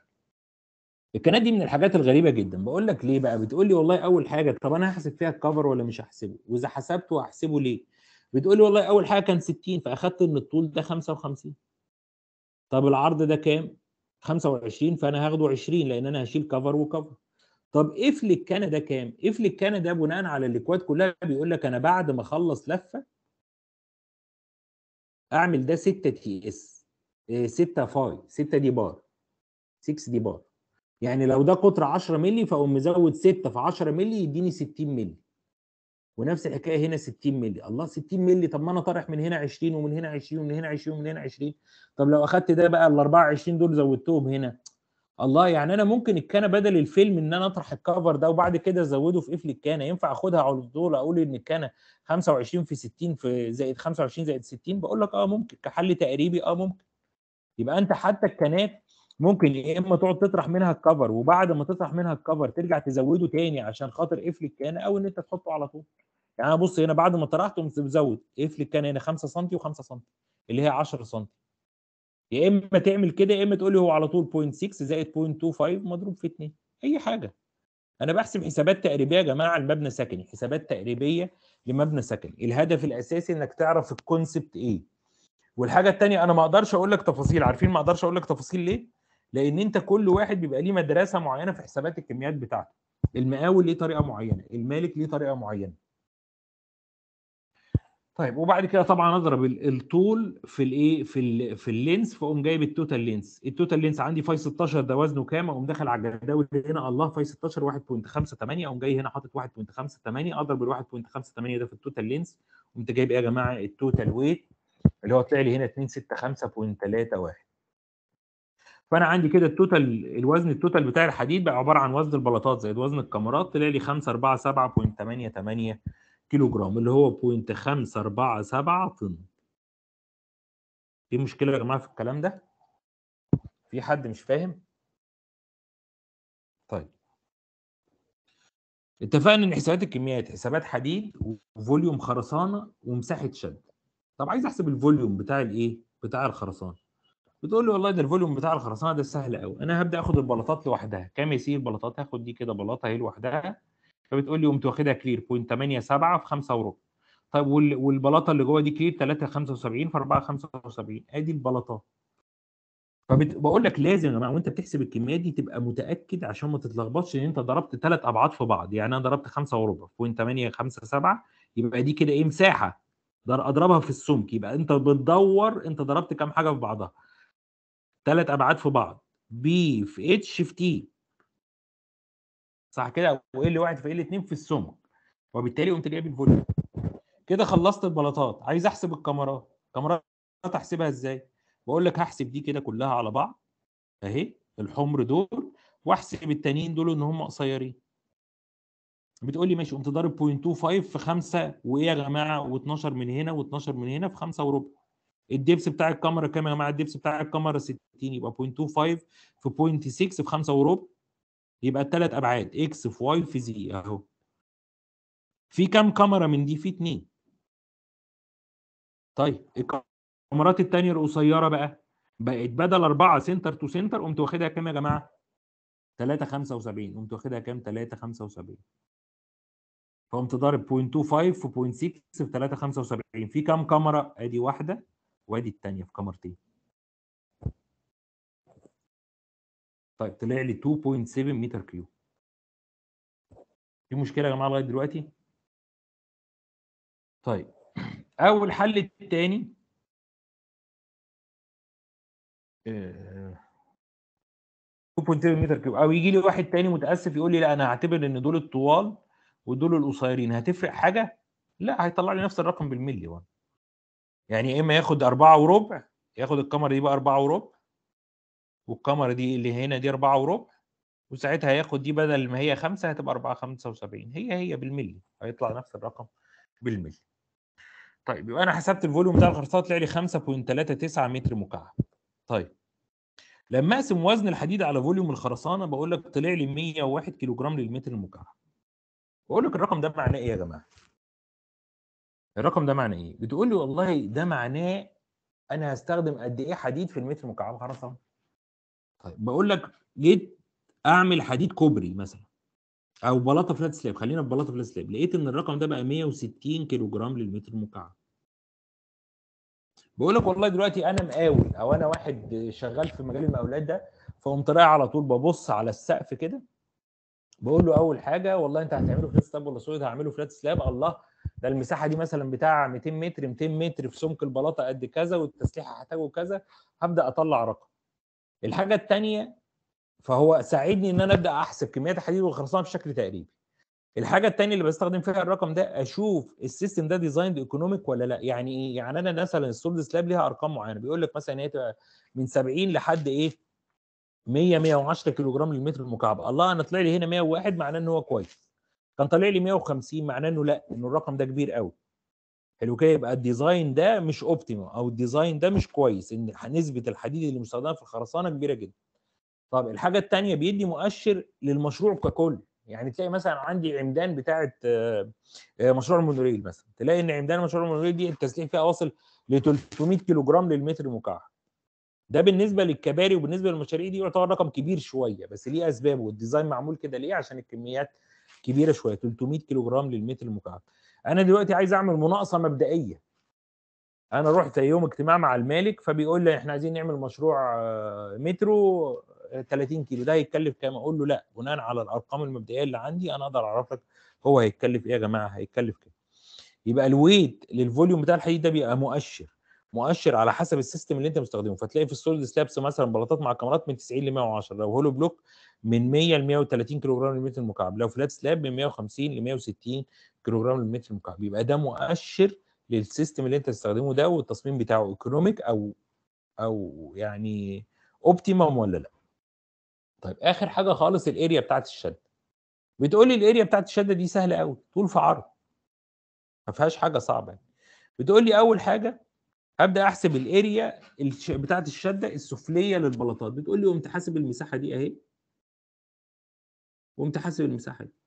الكنات دي من الحاجات الغريبه جدا بقول لك ليه بقى بتقول لي والله اول حاجه طب انا هحسب فيها الكفر ولا مش هحسبه واذا حسبته هحسبه ليه بتقول لي والله اول حاجه كان 60 فاخدت ان الطول ده 55 طب العرض ده كام 25 فانا هاخده 20 لان انا هشيل كفر وكفر طب قفل الكنه ده كام قفل الكنه ده بناء على الاكواد كلها بيقول لك انا بعد ما اخلص لفه اعمل ده 6 تي اس 6 فاي 6 دي بار 6 دي بار يعني لو ده قطر 10 مللي فاقوم مزود 6 في 10 مللي يديني 60 مللي ونفس الحكايه هنا 60 مللي الله 60 مللي طب ما انا طارح من هنا 20 ومن هنا 20 ومن هنا 20 ومن هنا 20 طب لو اخدت ده بقى ال 24 دول زودتهم هنا الله يعني انا ممكن الكانه بدل الفيلم ان انا اطرح الكفر ده وبعد كده ازوده في قفل الكانه ينفع اخدها على طول اقول ان الكانه 25 في 60 في زائد 25 زائد 60 بقول لك اه ممكن كحل تقريبي اه ممكن يبقى انت حتى الكانات ممكن يا اما تقعد تطرح منها الكفر وبعد ما تطرح منها الكفر ترجع تزوده تاني عشان خاطر قفل الكانه او ان انت تحطه على طول يعني انا بص هنا بعد ما طرحت قمت مزود قفل الكانه هنا 5 سم و5 سم اللي هي 10 سم يا اما تعمل كده يا اما تقول لي هو على طول 0.6 زائد 0.25 مضروب في 2 اي حاجه انا بحسب حسابات تقريبيه يا جماعه المبنى سكني حسابات تقريبيه لمبنى سكني الهدف الاساسي انك تعرف الكونسبت ايه والحاجه الثانيه انا ما اقدرش اقول لك تفاصيل عارفين ما اقدرش اقول لك تفاصيل ليه لان انت كل واحد بيبقى ليه مدرسه معينه في حسابات الكميات بتاعته المقاول ليه طريقه معينه المالك ليه طريقه معينه طيب وبعد كده طبعا اضرب ال- الطول في الايه في ال في اللينس فاقوم جايب التوتال لينس التوتال لينس عندي فاي 16 ده وزنه كام اقوم داخل على الجداول هنا الله فاي 16 1.58 اقوم جاي هنا حاطط 1.58 اضرب ال 1.58 ده في التوتال لينس قمت جايب ايه يا جماعه التوتال ويت اللي هو طلع لي هنا 265.31 فانا عندي كده التوتال الوزن التوتال بتاع الحديد بقى عباره عن وزن البلاطات زائد وزن الكاميرات طلع لي 547.88 كيلو جرام اللي هو 0.547 طن في مشكله يا جماعه في الكلام ده في حد مش فاهم طيب اتفقنا ان حسابات الكميات حسابات حديد وفوليوم خرسانه ومساحه شد طب عايز احسب الفوليوم بتاع الايه بتاع الخرسانه بتقول لي والله ده الفوليوم بتاع الخرسانه ده سهل قوي انا هبدا اخد البلاطات لوحدها كام يسير البلاطات هاخد دي كده بلاطه اهي لوحدها فبتقول لي قمت واخدها كلير 0.87 في 5 وربع طيب وال- والبلاطه اللي جوه دي كلير 3.75 في 4.75 ادي البلاطات فبقول لك لازم يا جماعه وانت بتحسب الكميات دي تبقى متاكد عشان ما تتلخبطش ان انت ضربت ثلاث ابعاد في بعض يعني انا ضربت 5 وربع 0.857 يبقى دي كده ايه مساحه در- اضربها في السمك يبقى انت بتدور انت ضربت كام حاجه في بعضها ثلاث ابعاد في بعض بي في اتش في تي صح كده وال واحد في ال 2 في السمك وبالتالي قمت جايب الفوليوم كده خلصت البلاطات عايز احسب الكاميرات الكاميرات احسبها ازاي بقول لك هحسب دي كده كلها على بعض اهي الحمر دول واحسب التانيين دول ان هم قصيرين بتقول لي ماشي قمت ضارب 0.25 في 5 وايه يا جماعه و12 من هنا و12 من هنا في 5 وربع الدبس بتاع الكاميرا كام يا جماعه الدبس بتاع الكاميرا 60 يبقى 0.25 في 0.6 في 5 وربع يبقى الثلاث ابعاد اكس في واي في زي اهو في كام كاميرا من دي في اتنين طيب الكاميرات التانية القصيرة بقى بقت بدل 4 سنتر تو سنتر قمت واخدها كام يا جماعة 3 75 قمت واخدها كام 3 75 فقمت ضارب 0.25 في 0.6 في 3 75 في كام كاميرا ادي واحدة وادي التانية في كاميرتين طيب طلع لي 2.7 متر كيوب في مشكلة يا جماعة لغاية دلوقتي طيب اول حل التاني آه، 2.7 متر كيوب او يجي لي واحد تاني متاسف يقول لي لا انا هعتبر ان دول الطوال ودول القصيرين هتفرق حاجه لا هيطلع لي نفس الرقم بالملي وانا يعني يا اما ياخد أربعة وربع ياخد الكاميرا دي بقى أربعة وربع والكاميرا دي اللي هنا دي أربعة وربع وساعتها هياخد دي بدل ما هي خمسة هتبقى أربعة خمسة وسبعين هي هي بالملي هيطلع نفس الرقم بالملي طيب يبقى انا حسبت الفوليوم بتاع الخرسانه طلع لي 5.39 متر مكعب طيب لما اقسم وزن الحديد على فوليوم الخرسانه بقول لك طلع لي 101 كيلو جرام للمتر المكعب بقول لك الرقم ده معناه ايه يا جماعه الرقم ده معناه ايه بتقول لي والله ده معناه انا هستخدم قد ايه حديد في المتر مكعب خرسانه طيب بقول لك جيت اعمل حديد كوبري مثلا او بلاطه فلات سلاب خلينا في بلاطه فلات سلاب لقيت ان الرقم ده بقى 160 كيلو جرام للمتر مكعب بقول لك والله دلوقتي انا مقاول او انا واحد شغال في مجال المقاولات ده فقمت رايح على طول ببص على السقف كده بقول له اول حاجه والله انت هتعمله فلات سلاب ولا سويد هعمله فلات سلاب الله ده المساحه دي مثلا بتاع 200 متر 200 متر في سمك البلاطه قد كذا والتسليح هحتاجه كذا هبدا اطلع رقم الحاجه الثانيه فهو ساعدني ان انا ابدا احسب كميات الحديد والخرسانه بشكل تقريبي الحاجه الثانيه اللي بستخدم فيها الرقم ده اشوف السيستم ده ديزايند ايكونوميك ولا لا يعني ايه يعني انا مثلا السولد سلاب ليها ارقام معينه بيقول لك مثلا هي تبقى من 70 لحد ايه 100 110 كيلو جرام للمتر المكعب الله انا طلع لي هنا 101 معناه ان هو كويس كان طالع لي 150 معناه انه لا انه الرقم ده كبير قوي حلو كده يبقى الديزاين ده مش اوبتيمم او الديزاين ده مش كويس ان نسبه الحديد اللي مستخدمه في الخرسانه كبيره جدا طب الحاجه الثانيه بيدي مؤشر للمشروع ككل يعني تلاقي مثلا عندي عمدان بتاعه آه، آه، مشروع المونوريل مثلا تلاقي ان عمدان مشروع المونوريل دي التسليح فيها واصل ل 300 كيلو جرام للمتر المكعب ده بالنسبه للكباري وبالنسبه للمشاريع دي يعتبر رقم كبير شويه بس ليه اسباب والديزاين معمول كده ليه عشان الكميات كبيره شويه 300 كيلو جرام للمتر المكعب انا دلوقتي عايز اعمل مناقصه مبدئيه انا رحت يوم اجتماع مع المالك فبيقول لي احنا عايزين نعمل مشروع آه، مترو آه، 30 كيلو ده هيتكلف كام اقول له لا بناء على الارقام المبدئيه اللي عندي انا اقدر اعرف لك هو هيتكلف ايه يا جماعه هيتكلف كام يبقى الويت للفوليوم بتاع الحديد ده بيبقى مؤشر مؤشر على حسب السيستم اللي انت مستخدمه فتلاقي في السوليد سلابس مثلا بلاطات مع كاميرات من 90 ل 110 لو هولو بلوك من 100 ل 130 كيلو جرام للمتر المكعب لو فلات سلاب من 150 ل 160 كيلو جرام للمتر المكعب يبقى ده مؤشر للسيستم اللي انت تستخدمه ده والتصميم بتاعه ايكونوميك او او يعني اوبتيمم ولا لا طيب اخر حاجه خالص الاريا بتاعت الشده بتقول لي الاريا بتاعت الشده دي سهله قوي طول في عرض ما فيهاش حاجه صعبه يعني. بتقول لي اول حاجه هبدا احسب الاريا الش- بتاعت الشده السفليه للبلاطات بتقول لي قمت حاسب المساحه دي اهي وقمت حاسب المساحه دي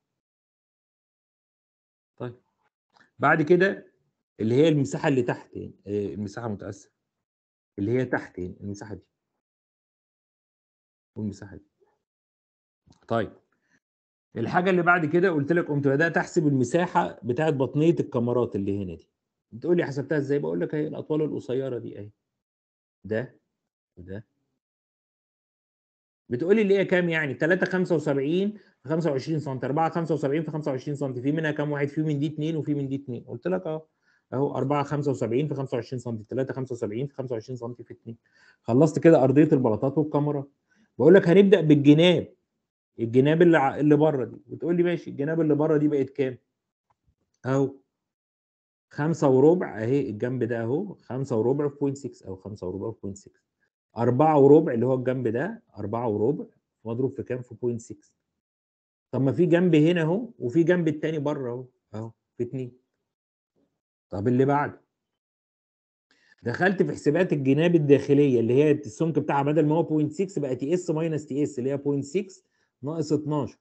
طيب بعد كده اللي هي المساحه اللي تحت هنا آه، المساحه متاسف اللي هي تحت هنا المساحه دي والمساحه دي طيب الحاجه اللي بعد كده قلت لك قمت بدات احسب المساحه بتاعت بطنيه الكمرات اللي هنا دي بتقول لي حسبتها ازاي بقول لك اهي الاطوال القصيره دي اهي ده وده بتقول لي اللي هي كام يعني 3 75 في 25 سم 4 75 في 25 سم في منها كام واحد في من دي 2 وفي من دي 2 قلت لك اهو اهو 4 75 في 25 سم 3 75 في 25 سم في 2 خلصت كده ارضيه البلاطات والكاميرا بقول لك هنبدا بالجناب الجناب اللي ع- اللي بره دي بتقول لي ماشي الجناب اللي بره دي بقت كام اهو خمسة وربع اهي الجنب ده اهو خمسة وربع في بوينت 6 او خمسة وربع في بوينت 6 أربعة وربع اللي هو الجنب ده أربعة وربع مضروب في كام في بوينت 6 طب ما في جنب هنا اهو وفي جنب التاني بره اهو اهو في اتنين طب اللي بعده دخلت في حسابات الجناب الداخليه اللي هي السمك بتاعها بدل ما هو 0.6 بقى تي اس ماينس تي اس اللي هي 0.6 ناقص 12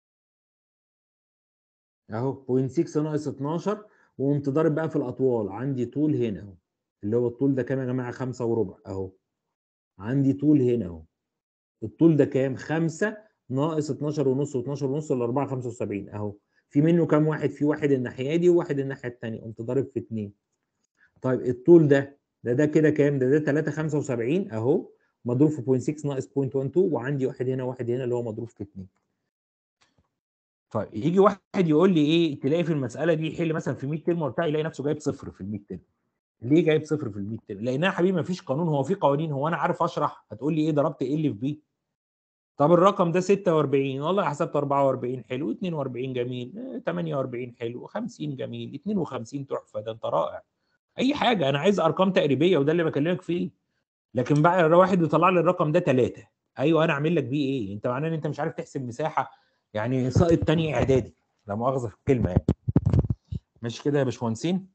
اهو 0.6 ناقص 12 وقمت ضارب بقى في الاطوال عندي طول هنا اهو اللي هو الطول ده كام يا جماعه 5 وربع اهو عندي طول هنا اهو الطول ده كام 5 ناقص 12 ونص و12 ونص ل 4 75 اهو في منه كام واحد في واحد الناحيه دي وواحد الناحيه الثانيه قمت ضارب في 2 طيب الطول ده ده ده كده كام ده ده 3 75 اهو مضروب في 0.6 ناقص 0.12 وعندي واحد هنا واحد هنا اللي هو مضروب في 2 طيب يجي واحد يقول لي ايه تلاقي في المساله دي يحل مثلا في 100 ترم وبتاع يلاقي نفسه جايب صفر في ال 100 ترم ليه جايب صفر في ال 100 ترم لانها يا حبيبي ما فيش قانون هو في قوانين هو انا عارف اشرح هتقول لي ايه ضربت ايه اللي في بي طب الرقم ده 46 والله حسبت 44 حلو 42 جميل آه، 48 حلو 50 جميل 52 تحفه ده انت رائع اي حاجه انا عايز ارقام تقريبيه وده اللي بكلمك فيه لكن بقى واحد يطلع لي الرقم ده ثلاثة ايوه انا اعمل لك بيه ايه انت معناه ان انت مش عارف تحسب مساحه يعني ساقط تاني اعدادي لا مؤاخذه في الكلمه يعني مش كده يا باشمهندسين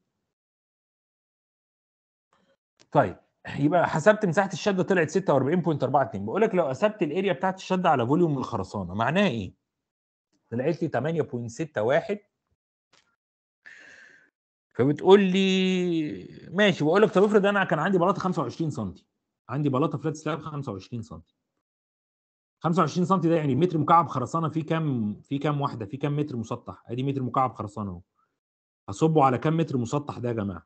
طيب يبقى حسبت مساحه الشده طلعت 46.42 بقول لك لو قسمت الاريا بتاعت الشده على فوليوم الخرسانه معناها ايه طلعت لي 8.61 فبتقول لي ماشي بقول لك طب افرض انا كان عندي بلاطه 25 سم عندي بلاطه فلات سلاب 25 سم 25 سم ده يعني متر مكعب خرسانه فيه كام فيه كام واحده فيه كام متر مسطح ادي متر مكعب خرسانه اهو هصبه على كام متر مسطح ده يا جماعه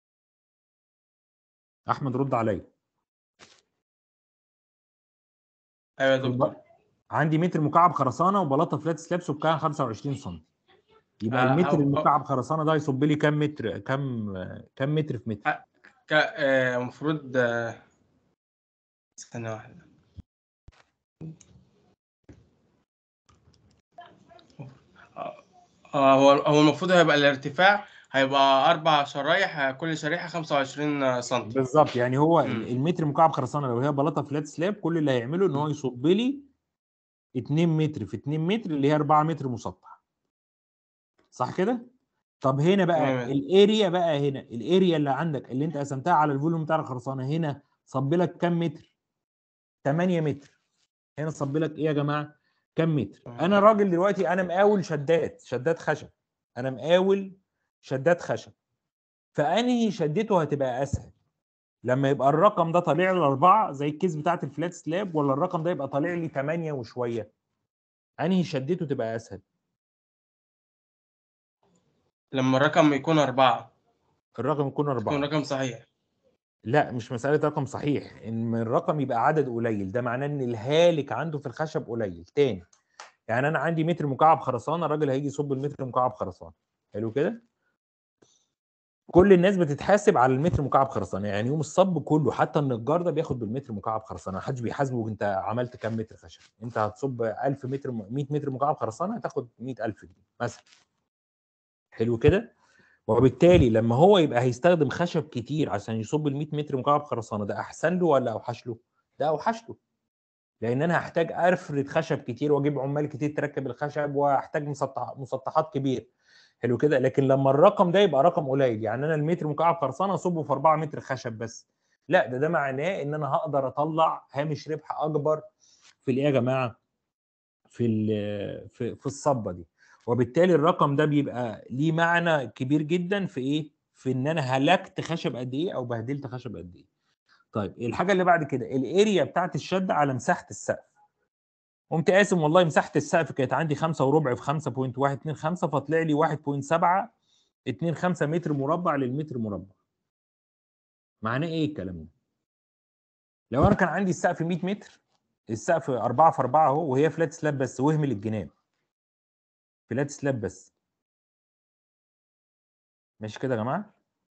احمد رد عليا ايوه يا دكتور عندي متر مكعب خرسانه وبلاطه فلات سلاب سكانها 25 سم يبقى آه، المتر أو- أو- المكعب خرسانه ده يصب لي كام متر كام كام متر في متر ك آه، المفروض آه، ثانية واحدة آه، آه، هو هو المفروض هيبقى الارتفاع هيبقى أربع شرايح آه، كل شريحة 25 سم بالظبط يعني هو مم. المتر مكعب خرسانه لو هي بلاطه فلات سلاب كل اللي هيعمله ان هو يصب لي 2 متر في 2 متر اللي هي 4 متر مسطح صح كده طب هنا بقى تمام. الاريا بقى هنا الاريا اللي عندك اللي انت قسمتها على الفوليوم بتاع الخرسانه هنا صب لك كام متر 8 متر هنا صب لك ايه يا جماعه كام متر تمام. انا راجل دلوقتي انا مقاول شدات شدات خشب انا مقاول شدات خشب فانهي شدته هتبقى اسهل لما يبقى الرقم ده طالع لي أربعة زي الكيس بتاعت الفلات سلاب ولا الرقم ده يبقى طالع لي 8 وشوية أنهي شدته تبقى أسهل لما الرقم يكون أربعة الرقم يكون يكون أربعة رقم صحيح لا مش مسألة رقم صحيح إن الرقم يبقى عدد قليل ده معناه إن الهالك عنده في الخشب قليل تاني يعني أنا عندي متر مكعب خرسانة الراجل هيجي يصب المتر مكعب خرسانة حلو كده كل الناس بتتحاسب على المتر مكعب خرسانه يعني يوم الصب كله حتى النجار ده بياخد بالمتر مكعب خرسانه ما حدش بيحاسبه انت عملت كام متر خشب انت هتصب 1000 متر 100 متر مكعب خرسانه هتاخد 100000 جنيه مثلا حلو كده وبالتالي لما هو يبقى هيستخدم خشب كتير عشان يصب ال 100 متر مكعب خرسانه ده احسن له ولا اوحش له ده اوحش له لان انا هحتاج افرد خشب كتير واجيب عمال كتير تركب الخشب وهحتاج مسطح مسطحات كبير حلو كده لكن لما الرقم ده يبقى رقم قليل يعني انا المتر مكعب خرسانه اصبه في 4 متر خشب بس لا ده ده معناه ان انا هقدر اطلع هامش ربح اكبر في الايه يا جماعه في ال- في في الصبه دي وبالتالي الرقم ده بيبقى ليه معنى كبير جدا في ايه في ان انا هلكت خشب قد ايه او بهدلت خشب قد ايه طيب الحاجه اللي بعد كده الاريا بتاعت الشده على مساحه السقف قمت قاسم والله مساحه السقف كانت عندي 5 وربع في 5.125 فطلع لي 1.725 متر مربع للمتر مربع معناه ايه الكلام ده لو انا كان عندي السقف 100 متر السقف 4 في 4 اهو وهي فلات سلاب بس وهمل الجناب فلات سلاب بس ماشي كده يا جماعه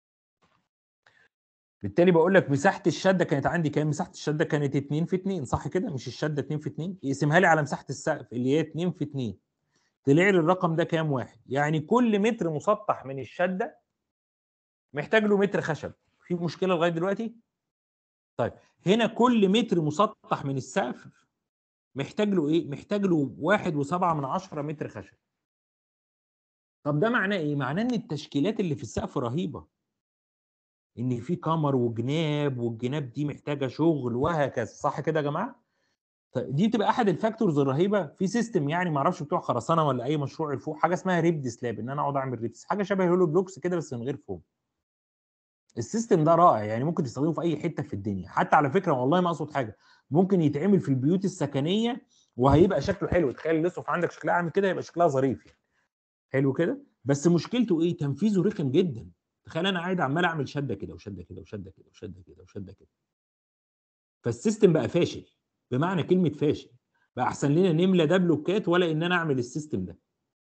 بالتالي بقول لك مساحه الشده كانت عندي كام مساحه الشده كانت 2 في 2 صح كده مش الشده 2 في 2 يقسمها لي على مساحه السقف اللي هي 2 في 2 طلع لي الرقم ده كام واحد يعني كل متر مسطح من الشده محتاج له متر خشب في مشكله لغايه دلوقتي طيب هنا كل متر مسطح من السقف محتاج له ايه محتاج له واحد وسبعة من عشرة متر خشب طب ده معناه ايه معناه ان التشكيلات اللي في السقف رهيبه ان في كمر وجناب والجناب دي محتاجه شغل وهكذا صح كده يا جماعه طيب دي بتبقى احد الفاكتورز الرهيبه في سيستم يعني ما اعرفش بتوع خرسانه ولا اي مشروع لفوق حاجه اسمها ريبد سلاب ان انا اقعد اعمل ريبس حاجه شبه هولو بلوكس كده بس من غير فوم السيستم ده رائع يعني ممكن تستخدمه في اي حته في الدنيا حتى على فكره والله ما اقصد حاجه ممكن يتعمل في البيوت السكنيه وهيبقى شكله حلو تخيل الاسقف عندك شكلها عامل كده يبقى شكلها ظريف يعني حلو كده بس مشكلته ايه تنفيذه رخم جدا تخيل انا قاعد عمال اعمل شده كده وشده كده وشده كده وشده كده وشده كده فالسيستم بقى فاشل بمعنى كلمه فاشل بقى احسن لنا نملى ده بلوكات ولا ان انا اعمل السيستم ده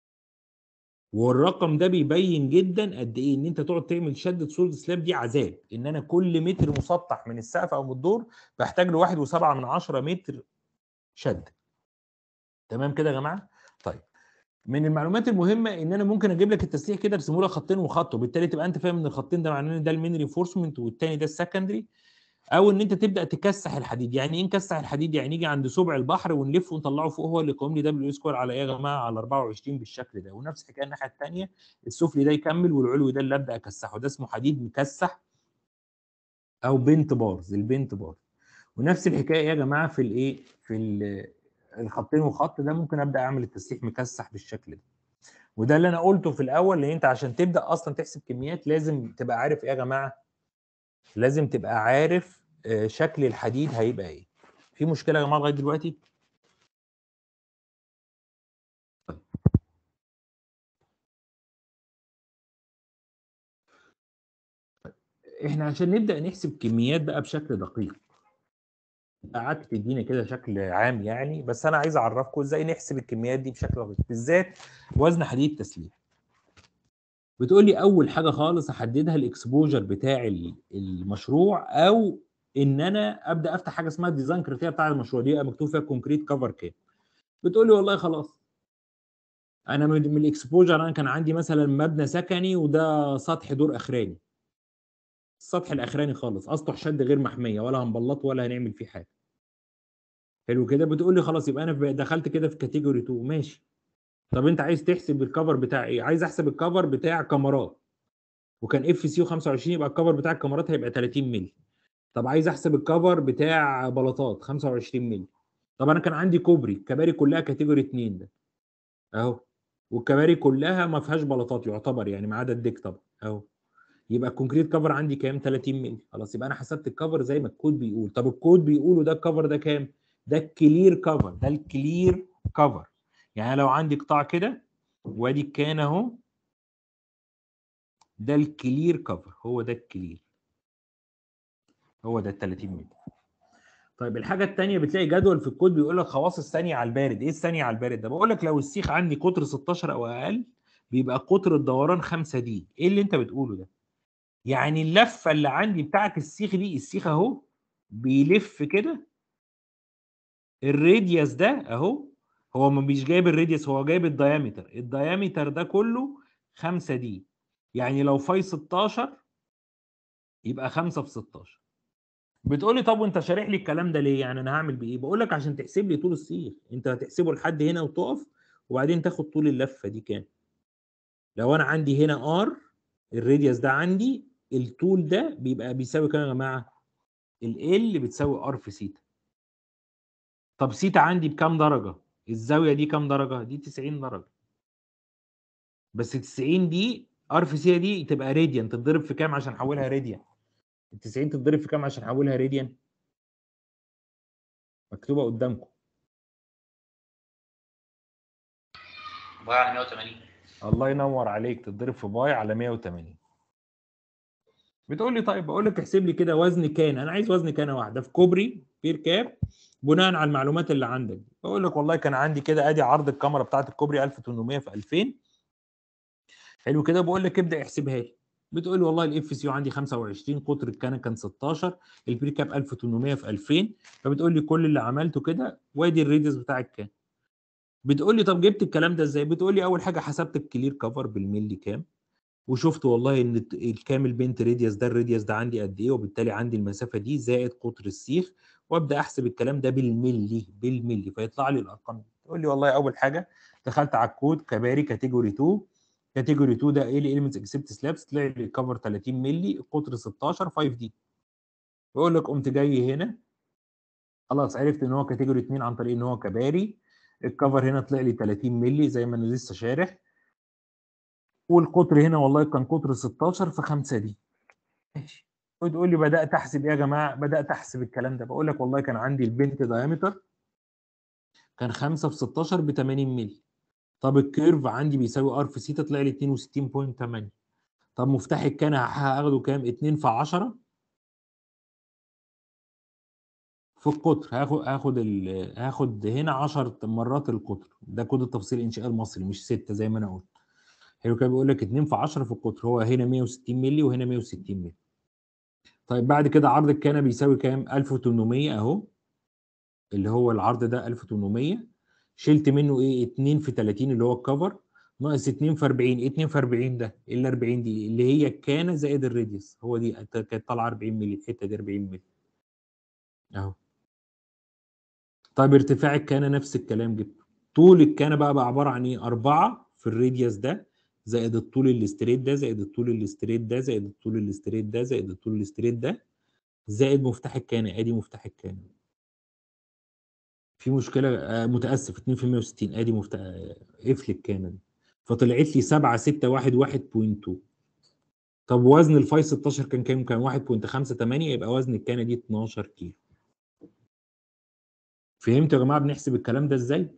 والرقم ده بيبين جدا قد ايه ان انت تقعد تعمل شده سولد سلاب دي عذاب ان انا كل متر مسطح من السقف او من الدور بحتاج له واحد وسبعة من عشرة متر شد تمام كده يا جماعه طيب من المعلومات المهمه ان انا ممكن اجيب لك التسليح كده ارسمه لك خطين وخط وبالتالي تبقى انت فاهم ان الخطين ده معناه ان ده المين رينفورسمنت والتاني ده السكندري او ان انت تبدا تكسح الحديد يعني ايه نكسح الحديد يعني نيجي عند سبع البحر ونلف ونطلعه فوق هو اللي يقوم لي دبليو سكوير على ايه يا جماعه على 24 بالشكل ده ونفس الحكايه الناحيه الثانيه السفلي ده يكمل والعلوي ده اللي ابدا اكسحه ده اسمه حديد مكسح او بنت بارز البنت بار ونفس الحكايه يا جماعه في الايه في ال- الخطين وخط ده ممكن ابدا اعمل التسليح مكسح بالشكل ده وده اللي انا قلته في الاول لان انت عشان تبدا اصلا تحسب كميات لازم تبقى عارف ايه يا جماعه لازم تبقى عارف آه، شكل الحديد هيبقى ايه في مشكله يا جماعه لغايه دلوقتي احنا عشان نبدا نحسب كميات بقى بشكل دقيق قعدت تدينا كده شكل عام يعني بس انا عايز اعرفكم ازاي نحسب الكميات دي بشكل دقيق بالذات وزن حديد التسليح بتقول لي اول حاجه خالص احددها الاكسبوجر بتاع ال- المشروع او ان انا ابدا افتح حاجه اسمها الديزاين كريتيريا بتاع المشروع دي مكتوب فيها كونكريت كفر كام بتقول لي والله خلاص انا من من الاكسبوجر انا كان عندي مثلا مبنى سكني وده سطح دور اخراني السطح الاخراني خالص اسطح شد غير محميه ولا هنبلط ولا هنعمل فيه حاجه حلو كده بتقول لي خلاص يبقى انا في- دخلت كده في كاتيجوري 2 ماشي طب انت عايز تحسب الكفر بتاع ايه عايز احسب الكفر بتاع كاميرات وكان اف سي 25 يبقى الكفر بتاع الكاميرات هيبقى 30 مللي طب عايز احسب الكفر بتاع بلاطات 25 مللي طب انا كان عندي كوبري الكباري كلها كاتيجوري 2 ده اهو والكباري كلها ما فيهاش بلاطات يعتبر يعني ما عدا الديك طبعا اهو يبقى الكونكريت كفر عندي كام 30 مللي خلاص يبقى انا حسبت الكفر زي ما الكود بيقول طب الكود بيقوله ده الكفر ده كام ده الكلير كفر ده الكلير كفر يعني لو عندي قطاع كده وادي الكان اهو ده الكلير كفر هو ده الكلير هو ده ال 30 مللي طيب الحاجه الثانيه بتلاقي جدول في الكود بيقول لك خواص الثانيه على البارد ايه الثانيه على البارد ده بقول لك لو السيخ عندي قطر 16 او اقل بيبقى قطر الدوران 5 دي ايه اللي انت بتقوله ده يعني اللفه اللي عندي بتاعت السيخ دي السيخ اهو بيلف كده الراديوس ده اهو هو ما مش جايب الراديوس هو جايب الدايمتر الدايمتر ده كله 5 دي يعني لو فاي 16 يبقى 5 في 16 بتقول لي طب وانت شارح لي الكلام ده ليه يعني انا هعمل بايه بقول لك عشان تحسب لي طول السيخ انت هتحسبه لحد هنا وتقف وبعدين تاخد طول اللفه دي كام لو انا عندي هنا ار الراديوس ده عندي الطول ده بيبقى بيساوي كام يا جماعه ال ال بتساوي ار في سيتا طب سيتا عندي بكام درجه الزاويه دي كام درجه دي 90 درجه بس 90 دي ار في سيتا دي تبقى راديان تتضرب في كام عشان احولها راديان ال 90 تتضرب في كام عشان احولها راديان مكتوبه قدامكم باي على 180 الله ينور عليك تتضرب في باي على 180 بتقول لي طيب بقول لك احسب لي كده وزن كان انا عايز وزن كان واحده في كوبري بير كاب بناء على المعلومات اللي عندك بقول لك والله كان عندي كده ادي عرض الكاميرا بتاعت الكوبري 1800 في 2000 حلو كده بقول لك ابدا احسبها لي بتقول لي والله الاف سي عندي 25 قطر الكان كان 16 البري كاب 1800 في 2000 فبتقول لي كل اللي عملته كده وادي الريديوس بتاع الكان بتقول لي طب جبت الكلام ده ازاي بتقول لي اول حاجه حسبت الكلير كفر بالملي كام وشفت والله ان الت- الكامل بنت راديوس ده الراديوس ده عندي قد ايه وبالتالي عندي المسافه دي زائد قطر السيخ وابدا احسب الكلام ده بالملي بالملي فيطلع لي الارقام دي تقول لي والله اول حاجه دخلت على الكود كباري كاتيجوري 2 كاتيجوري 2 ده ايه الاليمنتس اكسبت سلابس طلع لي الكفر 30 ملي القطر 16 5 دي بقول لك قمت جاي هنا خلاص عرفت ان هو كاتيجوري 2 عن طريق ان هو كباري الكفر هنا طلع لي 30 ملي زي ما انا لسه شارح والقطر هنا والله كان قطر 16 في 5 دي ماشي وتقول لي بدات احسب ايه يا جماعه بدات احسب الكلام ده بقول لك والله كان عندي البنت دايمتر كان 5 في 16 ب 80 مللي طب الكيرف عندي بيساوي ار في سيتا طلع لي 62.8 طب مفتاح الكان هاخده كام 2 في 10 في القطر هاخد هاخد ال... هاخد هنا 10 مرات القطر ده كود التفصيل الانشاء المصري مش 6 زي ما انا قلت حلو كده بيقول لك 2 في 10 في القطر هو هنا 160 مللي وهنا 160 مللي طيب بعد كده عرض الكنبه بيساوي كام 1800 اهو اللي هو العرض ده 1800 شلت منه ايه 2 في 30 اللي هو الكفر ناقص 2 في 40 2 في 40 ده ال 40 دي اللي هي الكانه زائد الراديوس هو دي كانت طالعه 40 مللي الحته دي 40 مللي اهو طيب ارتفاع الكانه نفس الكلام جبته طول الكانه بقى بقى عباره عن ايه 4 في الراديوس ده زائد الطول الاستريت ده زائد الطول الاستريت ده زائد الطول الاستريت ده زائد الطول الاستريت ده زائد مفتاح الكانه ادي مفتاح الكانه في مشكله آه متاسف 2 في 160 ادي مفتاح قفل الكانه دي فطلعت لي 7 6 1 1.2 طب وزن الفاي 16 كان كام كان 1.58 يبقى وزن الكانه دي 12 كيلو فهمتوا يا جماعه بنحسب الكلام ده ازاي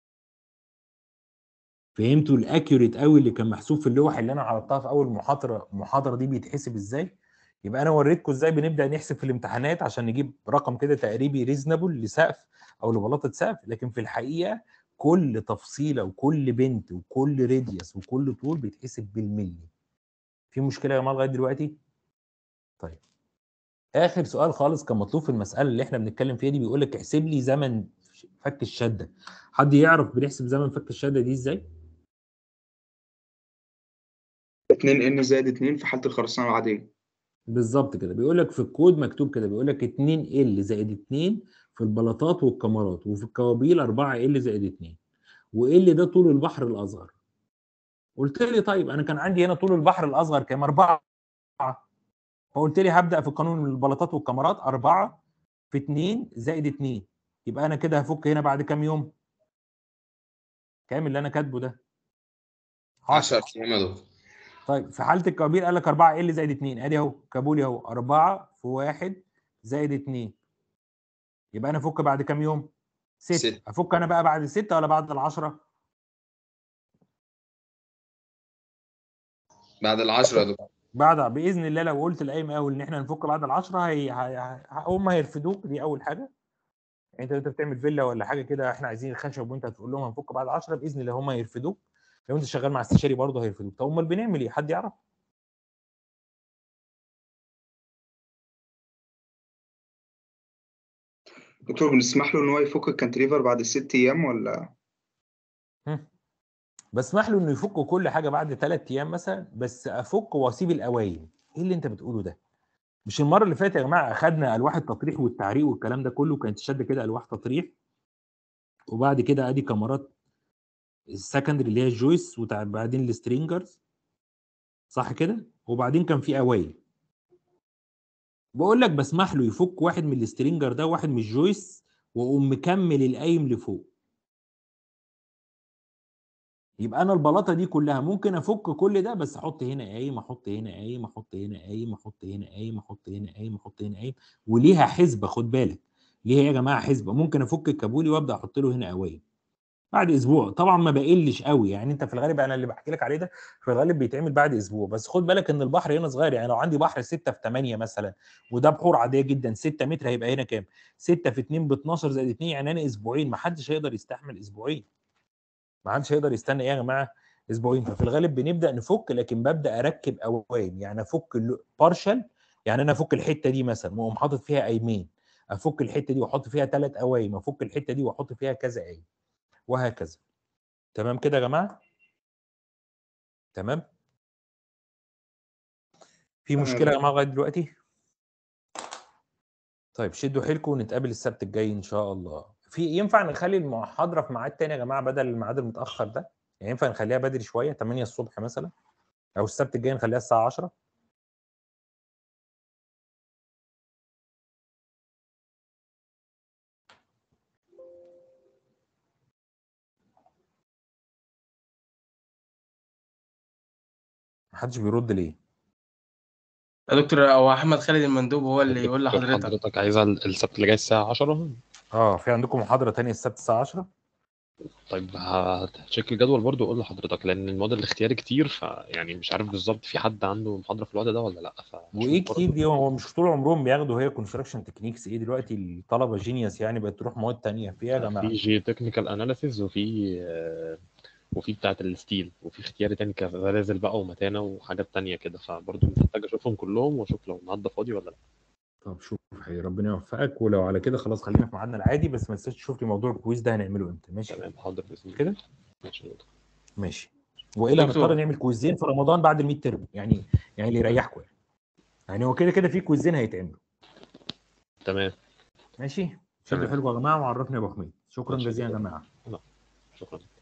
فهمتوا الاكيوريت قوي اللي كان محسوب في اللوح اللي انا عرضتها في اول محاضره المحاضره دي بيتحسب ازاي يبقى انا وريتكم ازاي بنبدا نحسب في الامتحانات عشان نجيب رقم كده تقريبي ريزنبل لسقف او لبلاطه سقف لكن في الحقيقه كل تفصيله وكل بنت وكل راديوس وكل طول بيتحسب بالملي في مشكله يا جماعه لغايه دلوقتي طيب اخر سؤال خالص كان مطلوب في المساله اللي احنا بنتكلم فيها دي بيقول لك احسب لي زمن فك الشده حد يعرف بنحسب زمن فك الشده دي ازاي 2 ان زائد 2 في حالة الخرسانة العادية بالظبط كده بيقول لك في الكود مكتوب كده بيقول لك 2 ال زائد 2 في البلاطات والكمرات وفي الكوابيل 4 ال زائد 2 وال ده طول البحر الاصغر قلت لي طيب انا كان عندي هنا طول البحر الاصغر كام 4 فقلت لي هبدا في قانون البلاطات والكمرات 4 في 2 زائد 2 يبقى انا كده هفك هنا بعد كام يوم كام اللي انا كاتبه ده 10 ايام يا دكتور طيب في حاله الكوابيل قال لك 4 ال زائد 2 ادي اهو كابولي اهو 4 في 1 زائد 2 يبقى انا افك بعد كام يوم؟ 6 ست. افك انا بقى بعد 6 ولا بعد ال 10 بعد العشرة يا دكتور بعد باذن الله لو قلت لاي مقاول ان احنا نفك بعد ال 10 هي... هي... هي... هم هيرفدوك دي اول حاجه يعني انت انت بتعمل فيلا ولا حاجه كده احنا عايزين الخشب وانت هتقول لهم هنفك بعد 10 باذن الله هم هيرفدوك لو انت شغال مع استشاري برضه هيرفدوك طب امال بنعمل ايه؟ حد يعرف؟ دكتور بنسمح له ان هو يفك الكانتليفر بعد الست ايام ولا بسمح له انه يفك كل حاجه بعد ثلاث ايام مثلا بس افك واسيب القوايم ايه اللي انت بتقوله ده مش المره اللي فاتت يا جماعه اخدنا الواح التطريح والتعريق والكلام ده كله كانت الشده كده الواح تطريح وبعد كده ادي كاميرات السكندري اللي هي الجويس وبعدين السترينجرز صح كده وبعدين كان في قوايم بقول لك بسمح له يفك واحد من السترينجر ده وواحد من الجويس واقوم مكمل القايم لفوق يبقى انا البلاطه دي كلها ممكن افك كل ده بس احط هنا قايم احط هنا قايم احط هنا قايم احط هنا قايم احط هنا قايم احط هنا قايم وليها حسبه خد بالك ليها يا جماعه حسبه ممكن افك الكابولي وابدا احط له هنا قوايم بعد اسبوع طبعا ما بقلش قوي يعني انت في الغالب انا اللي بحكي لك عليه ده في الغالب بيتعمل بعد اسبوع بس خد بالك ان البحر هنا صغير يعني لو عندي بحر 6 في 8 مثلا وده بحور عاديه جدا 6 متر هيبقى هنا كام 6 في 2 ب 12 زائد 2 يعني انا اسبوعين ما حدش هيقدر يستحمل اسبوعين ما حدش هيقدر يستنى ايه يا جماعه اسبوعين ففي الغالب بنبدا نفك لكن ببدا اركب قوايم يعني افك بارشل يعني انا افك الحته دي مثلا واقوم حاطط فيها قايمين افك الحته دي واحط فيها ثلاث قوايم افك الحته دي واحط فيها كذا قايم وهكذا تمام كده يا جماعه تمام في تمام. مشكله يا جماعه لغايه دلوقتي طيب شدوا حيلكم ونتقابل السبت الجاي ان شاء الله في ينفع نخلي المحاضره في ميعاد تاني يا جماعه بدل الميعاد المتاخر ده يعني ينفع نخليها بدري شويه 8 الصبح مثلا او السبت الجاي نخليها الساعه 10 محدش بيرد ليه يا دكتور هو احمد خالد المندوب هو اللي يقول دكتور لحضرتك حضرتك عايزها السبت اللي جاي الساعة 10 اه في عندكم محاضره تانية السبت الساعه 10 طيب هتشيك الجدول برضو وقول لحضرتك لأن المواد الاختياري كتير فيعني مش عارف بالظبط في حد عنده محاضرة في الوقت ده ولا لأ فشوف وايه برضو. كتير دي هو مش طول عمرهم بياخدوا هي كونستراكشن تكنيكس ايه دلوقتي الطلبه جينيوس يعني بقت تروح مواد تانية في ايه يا جماعه في جي تكنيكال اناليسيز وفي آه، وفي بتاعة الستيل وفي اختياري تاني كزلازل بقى ومتانة وحاجات تانية كده فبرضه محتاج اشوفهم كلهم واشوف لو النهارده فاضي ولا لا طب شوف حي ربنا يوفقك ولو على كده خلاص خلينا في ميعادنا العادي بس ما تنساش تشوف لي موضوع الكويز ده هنعمله امتى ماشي تمام حاضر بإذن الله كده ماشي يا دكتور. ماشي والا دكتور. هنضطر نعمل كويزين في رمضان بعد الميد ترم يعني يعني اللي يريحكم يعني. يعني هو كده كده في كويزين هيتعملوا تمام ماشي شدوا تمام. حلو يا جماعه وعرفني يا ابو حميد شكرا ماشي. جزيلا يا جماعه شكرا